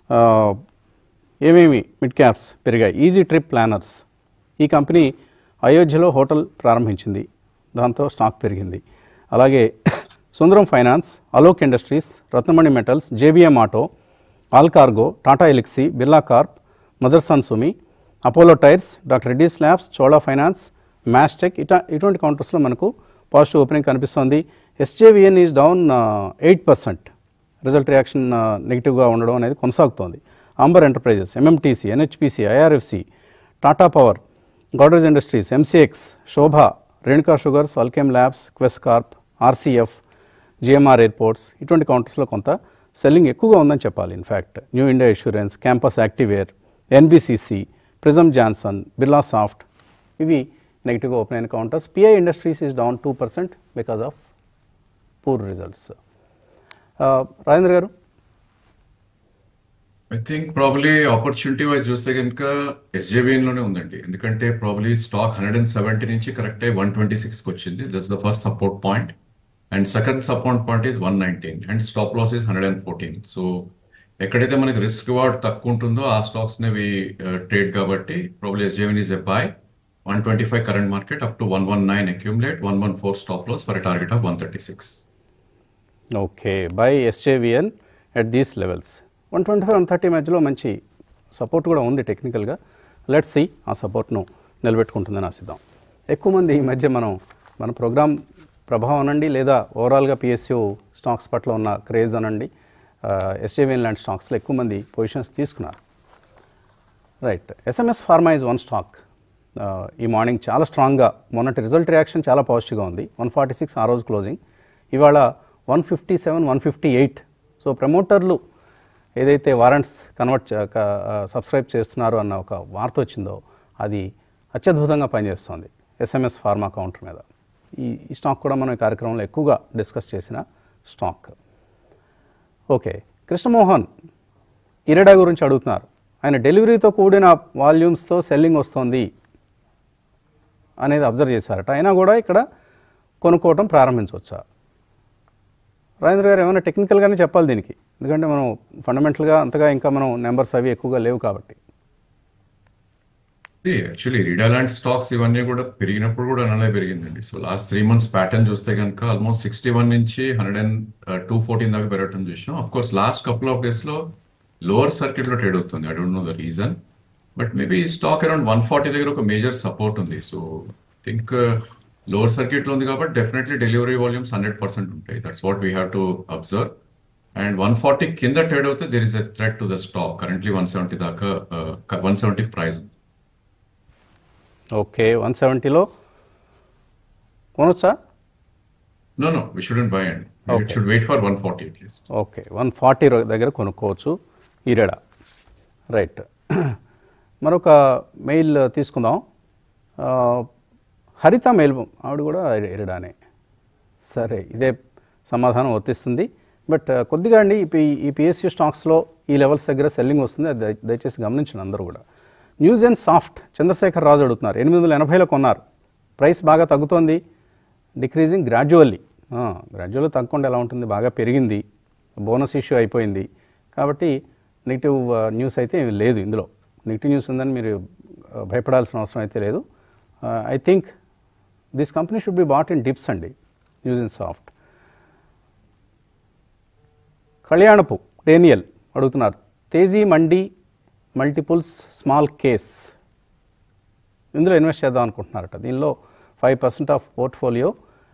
ఏమేమి మిడ్ క్యాప్స్ పెరిగాయి ఈజీ ట్రిప్ ప్లానర్స్ ఈ కంపెనీ అయోధ్యలో హోటల్ ప్రారంభించింది దాంతో స్టాక్ పెరిగింది అలాగే Sundaram Finance Alok Industries Ratnamani Metals JBM Auto Allcargo Tata Elxsi Birla Corp Motherson Sumi Apollo Tyres doctor Reddy's Labs Chola Finance Mastek ఇట ఇటువంటి కౌంటర్స్లో మనకు పాజిటివ్ ఓపెనింగ్ కనిపిస్తోంది SJVN is down eight percent result reaction నెగిటివ్గా ఉండడం అనేది కొనసాగుతోంది Amber Enterprises MMTC NHPC IRFC Tata Power Godrej Industries MCX Sobha Renuka Sugars Alkem Labs Quess Corp RCF GMR Airports ఇటువంటి కౌంటర్స్లో కొంత సెల్లింగ్ ఎక్కువగా ఉందని చెప్పాలి in fact New India Insurance Campus Activewear NBCC Prism Johnson Birla Soft ఇవి నెగిటివ్గా ఓపెన్ అయిన counters PI Industries is down two percent because of poor results Rajendra గారు I think probably opportunity wise చూస్తే కనుక ఎస్జేబిఎన్ లోనే ఉందండి ఎందుకంటే probably stock hundred and seventy నుంచి కరెక్ట్ అయ్యి వన్ ట్వంటీ సిక్స్కి వచ్చింది that's the first support point and second support point is one nineteen and stop loss is hundred and fourteen so ఎక్కడైతే మనకి రిస్క్ రివార్డ్ తక్కువ ఉంటుందో ఆ స్టాక్స్ నేవి ట్రేడ్ కాబట్టి probably SJVN is a buy one twenty five current market up to one one nine accumulate one one four stop loss for target of one thirty six okay buy SJVN at these levels one twenty five one thirty మధ్యలో మంచి సపోర్ట్ కూడా ఉంది టెక్నికల్గా లెట్స్ సి ఆ సపోర్ట్ను నిలబెట్టుకుంటుందని ఆశిద్దాం ఎక్కువ మంది ఈ మధ్య మనం మన ప్రోగ్రామ్ ప్రభావం అనండి లేదా ఓవరాల్గా పిఎస్యు స్టాక్స్ పట్ల ఉన్న క్రేజ్ అనండి ఎస్జేవిఎన్ లాంటి స్టాక్స్లో ఎక్కువ మంది పొజిషన్స్ తీసుకున్నారు right SMS Pharma is one stock ఈ మార్నింగ్ చాలా స్ట్రాంగ్గా మొన్నటి రిజల్ట్ రియాక్షన్ చాలా పాజిటివ్గా ఉంది వన్ ఫార్టీ సిక్స్ ఆ రోజు క్లోజింగ్ ఇవాళ one fifty seven one fifty eight so ప్రమోటర్లు ఏదైతే వారెంట్స్ కన్వర్ట్ సబ్స్క్రైబ్ చేస్తున్నారు అన్న ఒక వార్త వచ్చిందో అది అత్యద్భుతంగా పనిచేస్తుంది ఎస్ఎంఎస్ ఫార్మా కౌంటర్ మీద ఈ ఈ స్టాక్ కూడా మనం ఈ కార్యక్రమంలో ఎక్కువగా డిస్కస్ చేసిన స్టాక్ ఓకే కృష్ణమోహన్ ఇరడా గురించి అడుగుతున్నారు ఆయన డెలివరీతో కూడిన వాల్యూమ్స్తో సెల్లింగ్ వస్తుంది అనేది అబ్జర్వ్ చేశారట అయినా కూడా ఇక్కడ కొనుక్కోవటం ప్రారంభించవచ్చా రాజేంద్ర గారు ఏమైనా టెక్నికల్గానే చెప్పాలి దీనికి ఎందుకంటే మనం ఫండమెంటల్గా అంతగా ఇంకా మనం నెంబర్స్ అవి ఎక్కువగా లేవు కాబట్టి యాక్చువల్లీ రీడాలాండ్ స్టాక్స్ ఇవన్నీ కూడా పెరిగినప్పుడు కూడా అలానే పెరిగిందండి so last three months pattern చూస్తే కనుక ఆల్మోస్ట్ సిక్స్టీ వన్ నుంచి హండ్రెడ్ అండ్ టూ ఫోర్టీన్ దాకా పెరగటం చూసాం of course last couple of days లో లోవర్ సర్క్యూట్ లో ట్రేడ్ అవుతుంది I don't know the reason but maybe ఈ స్టాక్ అరౌండ్ వన్ ఫార్టీ దగ్గర ఒక మేజర్ సపోర్ట్ ఉంది సో థింక్ లోవర్ సర్క్యూట్ లో ఉంది కాబట్టి definitely delivery volumes hundred percent ఉంటాయి that's what we have to observe and one forty కింద ట్రేడ్ అవుతే there is a threat to the stock currently one seventy దాకా వన్ సెవెంటీ ప్రైస్ ఉంది ఓకే వన్ సెవెంటీలో కొనొచ్చా No, no, we shouldn't buy it. We Okay. should wait for 140 at least. Okay one forty దగ్గర కొనుక్కోవచ్చు ఈరెడ రైట్ మరొక మెయిల్ తీసుకుందాం ఆ, హరిత మెయిల్ ఆవిడ కూడా ఇరడానే సరే ఇదే సమాధానం వర్తిస్తుంది బట్ కొద్దిగా అండి ఈ పి- ఈ పిఎస్యూ స్టాక్స్లో ఈ లెవెల్స్ దగ్గర సెల్లింగ్ వస్తుంది అది దయ- దయచేసి గమనించండి అందరూ కూడా news and soft Chandrashekar Raju అడుగుతున్నారు ఎనిమిది వందల ఎనభైలో కొన్నారు ప్రైస్ బాగా తగ్గుతోంది డిక్రీజింగ్ గ్రాడ్యువల్లీ గ్రాడ్యువల్లీ తగ్గకుండా ఎలా ఉంటుంది బాగా పెరిగింది బోనస్ ఇష్యూ అయిపోయింది కాబట్టి నెగిటివ్ న్యూస్ అయితే ఏమీ లేదు ఇందులో నెగిటివ్ న్యూస్ ఉందని మీరు ఆ, భయపడాల్సిన అవసరం అయితే లేదు I think this company should be bought in dips అండి news in soft Kalyanapu Daniel అడుగుతున్నారు Teji Mandi multiples small case ఇందులో ఇన్వెస్ట్ చేద్దాం అనుకుంటున్నారట దీనిలో ఫైవ్ పర్సెంట్ ఆఫ్ పోర్ట్ఫోలియో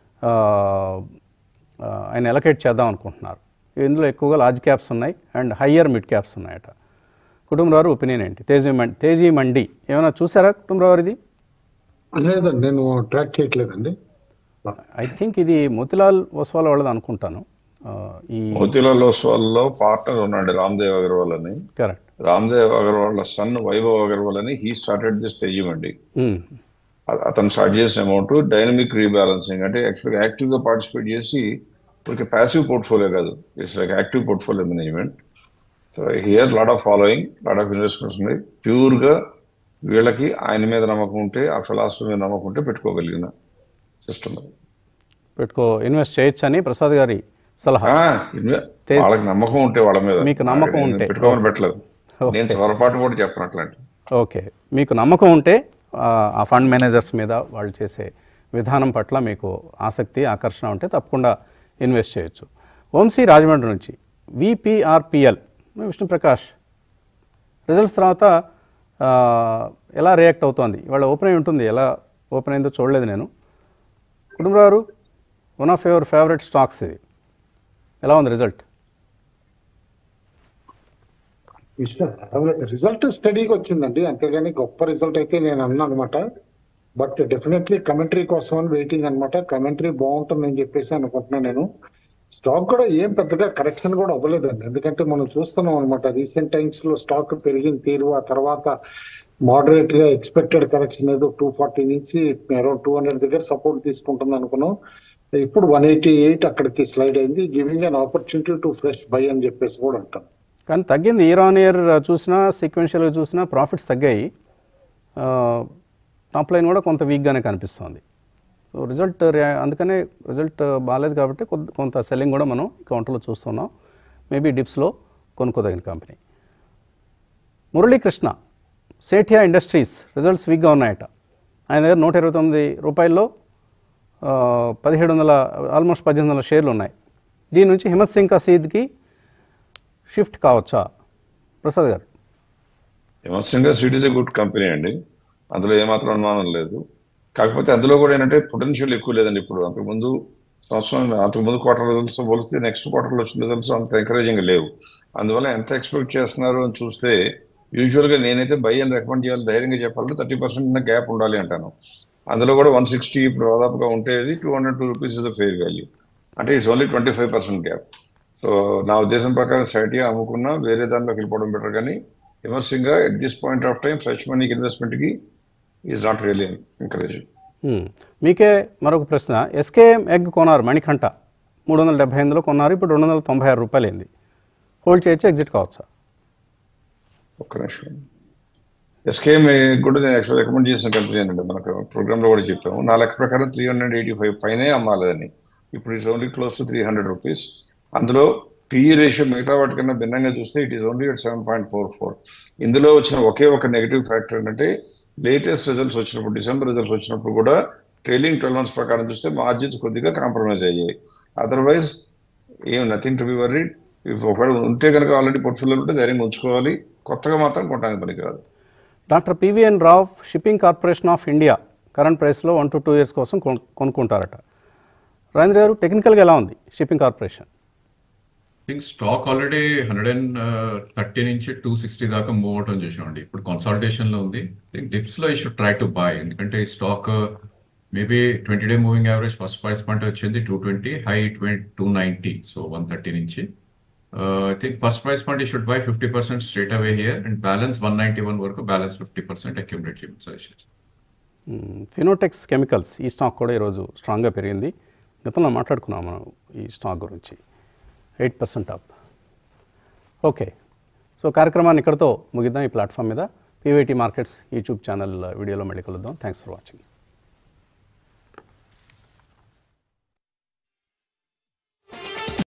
ఆయన ఎలకేట్ చేద్దాం అనుకుంటున్నారు ఇందులో ఎక్కువగా లార్జ్ క్యాప్స్ ఉన్నాయి అండ్ హయ్యర్ మిడ్ క్యాప్స్ ఉన్నాయట కుటుంబరావు ఒపీనియన్ ఏంటి తేజీ మండి తేజీ మండి ఏమైనా చూసారా కుటుంబరావు ఇది లేదండి నేను ట్రాక్ చేయట్లేదండి ఐ థింక్ ఇది మోతిలాల్ ఒస్వాల్ వాళ్ళది అనుకుంటాను ఆ, ఈ మోతీలాల్ ఓస్వాల్లో పార్ట్నర్ ఉన్నాడు రామ్దేవ్ అగర్వాల్ అని కరెక్ట్ రామ్దేవ్ అగర్వాల్ సన్ వైభవ్ అగర్వాల్ అని హీ స్టార్టెడ్ దిస్ తెయ్యమండి అ- అతను స్టార్ట్ చేసిన అమౌంట్ డైనమిక్ రీబ్యాలెన్సింగ్ అంటే యాక్చువల్గా యాక్టివ్ గా పార్టిసిపేట్ చేసి ఇప్పుడు ప్యాసివ్ పోర్ట్ఫోలియో కాదు it's like active portfolio management so here lot of following lot of investments ఉన్నాయి ప్యూర్ గా వీళ్ళకి ఆయన మీద నమ్మకం ఉంటే ఆ ఫిలాసఫీ మీద నమ్మకం ఉంటే పెట్టుకోగలిగిన సిస్టమ్ పెట్టుకో ఇన్వెస్ట్ చేయొచ్చు అని ప్రసాద్ గారి సలహా తెస్- వాళ్ళకి నమ్మకం ఉంటే వాళ్ళ మీద మీకు నమ్మకం నేను ఉంటే. పెట్టుకోమని పెట్టలేదు ఓకే. నేను పొరపాటు కూడా చెప్పనట్లాంటి ఓకే మీకు నమ్మకం ఉంటే ఆ, ఆ ఫండ్ మేనేజర్స్ మీద వాళ్ళు చేసే విధానం పట్ల మీకు ఆసక్తి ఆకర్షణ ఉంటే తప్పకుండా ఇన్వెస్ట్ చేయొచ్చు వంశీ రాజమండ్రి నుంచి విపిఆర్పిఎల్ విష్ణుప్రకాష్ రిజల్ట్స్ తర్వాత ఆ, ఎలా రియాక్ట్ అవుతోంది ఇవాళ ఓపెన్ అయి ఉంటుంది ఎలా ఓపెన్ అయిందో చూడలేదు నేను Kutumbarao one of your favourite stocks ఇది ఎలా ఉంది రిజల్ట్ రిజల్ట్ స్టడీగా వచ్చిందండి అంతేగాని గొప్ప రిజల్ట్ అయితే నేను అన్నా అనమాట బట్ డెఫినెట్లీ కమెంటరీ కోసం అని వెయిటింగ్ అనమాట కమెంటరీ బాగుంటుందని చెప్పేసి అనుకుంటున్నాను నేను స్టాక్ కూడా ఏం పెద్దగా కరెక్షన్ కూడా అవ్వలేదండి ఎందుకంటే మనం చూస్తున్నాం అనమాట రీసెంట్ టైమ్స్ లో స్టాక్ పెరిగిన తీరు ఆ తర్వాత మోడరేట్ గా ఎక్స్పెక్టెడ్ కరెక్షన్ ఏదో టూ ఫార్టీ నుంచి అరౌండ్ టూ హండ్రెడ్ దగ్గర సపోర్ట్ తీసుకుంటుంది అనుకున్నాం ఇప్పుడు వన్ ఎయిటీ ఎయిట్ అక్కడికి స్లైడ్ అయింది giving an opportunity to fresh buy అని చెప్పేసి కూడా అంటాం కానీ తగ్గింది ఇయర్ ఆన్ ఇయర్ చూసినా సీక్వెన్షియల్గా చూసినా ప్రాఫిట్స్ తగ్గాయి టాప్ లైన్ కూడా కొంత వీక్గానే కనిపిస్తుంది సో రిజల్ట్ అందుకనే రిజల్ట్ బాగాలేదు కాబట్టి కొంత కొంత సెల్లింగ్ కూడా మనం ఈ కౌంటర్లో చూస్తున్నాం మేబీ డిప్స్లో కొనుక్కోదగిన company Muralikrishna Sethia industries results వీక్గా ఉన్నాయట ఆయన దగ్గర నూట ఇరవై తొమ్మిది రూపాయల్లో పదిహేడు వందల ఆల్మోస్ట్ పద్దెనిమిది వందల షేర్లు ఉన్నాయి దీని నుంచి హిమత్ సింగ్ కసీద్కి షిఫ్ట్ కావచ్చా ప్రసాద్ గారు ఎమర్సన్ గా it is a good company అండి అందులో ఏమాత్రం అనుమానం లేదు కాకపోతే అందులో కూడా ఏంటంటే పొటెన్షియల్ ఎక్కువ లేదండి ఇప్పుడు అంతకుముందు సంవత్సరం అంతకుముందు క్వార్టర్ రిజల్ట్స్ పోలిస్తే నెక్స్ట్ క్వార్టర్లో వచ్చిన రిజల్ట్స్ అంత ఎంకరేజింగ్ లేవు అందువల్ల ఎంత ఎక్స్పెక్ట్ చేస్తున్నారు అని చూస్తే యూజువల్ గా నేనైతే బై అని రికమెండ్ చేయాలి ధైర్యంగా చెప్పాలంటే థర్టీ పర్సెంట్ గ్యాప్ ఉండాలి అంటాను అందులో కూడా వన్ సిక్స్టీ ఇప్పుడు దాదాపుగా ఉంటేది two hundred two rupees is the fair value అంటే it's only twenty five percent gap so నా ఉద్దేశం ప్రకారం సైటిగా అమ్ముకున్నా వేరే దానిలోకి వెళ్ళిపోవడం బెటర్ కానీ విమర్శంగా at this point of time fresh మనీకి ఇన్వెస్ట్మెంట్కి is not really encourage hmm. మీకే మరొక ప్రశ్న ఎస్కేఎం ఎగ్ కొన్నారు మణికంఠ మూడు వందల డెబ్బై ఎనిమిదిలో కొన్నారు ఇప్పుడు రెండు వందల తొంభై ఆరు రూపాయలు అయింది హోల్డ్ చేయొచ్చు ఎగ్జిట్ కావచ్చా ఒక్క నిమిషం ఎస్కేఎం కూడా నేను యాక్చువల్ రికమెండ్ చేసిన కంపెనీ అండి మనకు ప్రోగ్రామ్లో కూడా చెప్పాము నా లెక్క ప్రకారం త్రీ హండ్రెడ్ ఎయిటీ ఫైవ్ పైనే అమ్మాలని ఇప్పుడు it's only close to three hundred rupees అందులో పిఈ రేషియో మిగతా వాటికన్నా భిన్నంగా చూస్తే it is only at seven point four four ఇందులో వచ్చిన ఒకే ఒక నెగిటివ్ ఫ్యాక్టర్ ఏంటంటే లేటెస్ట్ రిజల్ట్స్ వచ్చినప్పుడు డిసెంబర్ రిజల్ట్స్ వచ్చినప్పుడు కూడా ట్రైలింగ్ ట్వెల్వ్ మంత్స్ ప్రకారం చూస్తే మార్జిన్స్ కొద్దిగా కాంప్రమైజ్ అయ్యాయి అదర్వైజ్ ఏం నథింగ్ టు బి వర్రీడ్ ఒకవేళ ఉంటే కనుక ఆల్రెడీ పోర్ట్ఫోలియో ఉంటే ధైర్యంగా ఉంచుకోవాలి కొత్తగా మాత్రం కొట్టడానికి పనికిరాదు doctor PVN Rao shipping corporation of India current ప్రైస్లో వన్ టు టూ ఇయర్స్ కోసం కొను- కొనుక్కుంటారట రాజేంద్ర గారు టెక్నికల్గా ఎలా ఉంది shipping corporation think stock already hundred and thirty నుంచి టూ సిక్స్టీ దాకా మూవ్ అవటం చేసామండి ఇప్పుడు కన్సల్టేషన్ లో ఉంది థింక్ డిప్స్ లో ఈ షుడ్ ట్రై టు బై ఎందుకంటే ఈ stock maybe twenty day moving average first price point వచ్చింది two twenty high twenty two ninety so one thirty నుంచి I think first price point ఈ should buy fifty percent straight away here and balance one ninety one వరకు బ్యాలెన్స్ ఫిఫ్టీ పర్సెంట్ అక్యుములేట్ చేయమని సజెస్ట్ చేస్తాను ఫినోటెక్స్ కెమికల్స్ ఈ స్టాక్ కూడా ఈరోజు స్ట్రాంగ్గా పెరిగింది గతంలో మాట్లాడుకున్నాం మనం ఈ స్టాక్ గురించి eight percent up okay so కార్యక్రమాన్ని ఇక్కడితో ముగిద్దాం ఈ ప్లాట్ఫామ్ మీద పీవైటీ మార్కెట్స్ యూట్యూబ్ ఛానల్ వీడియోలో మళ్ళీ కలుద్దాం థ్యాంక్స్ ఫర్ వాచింగ్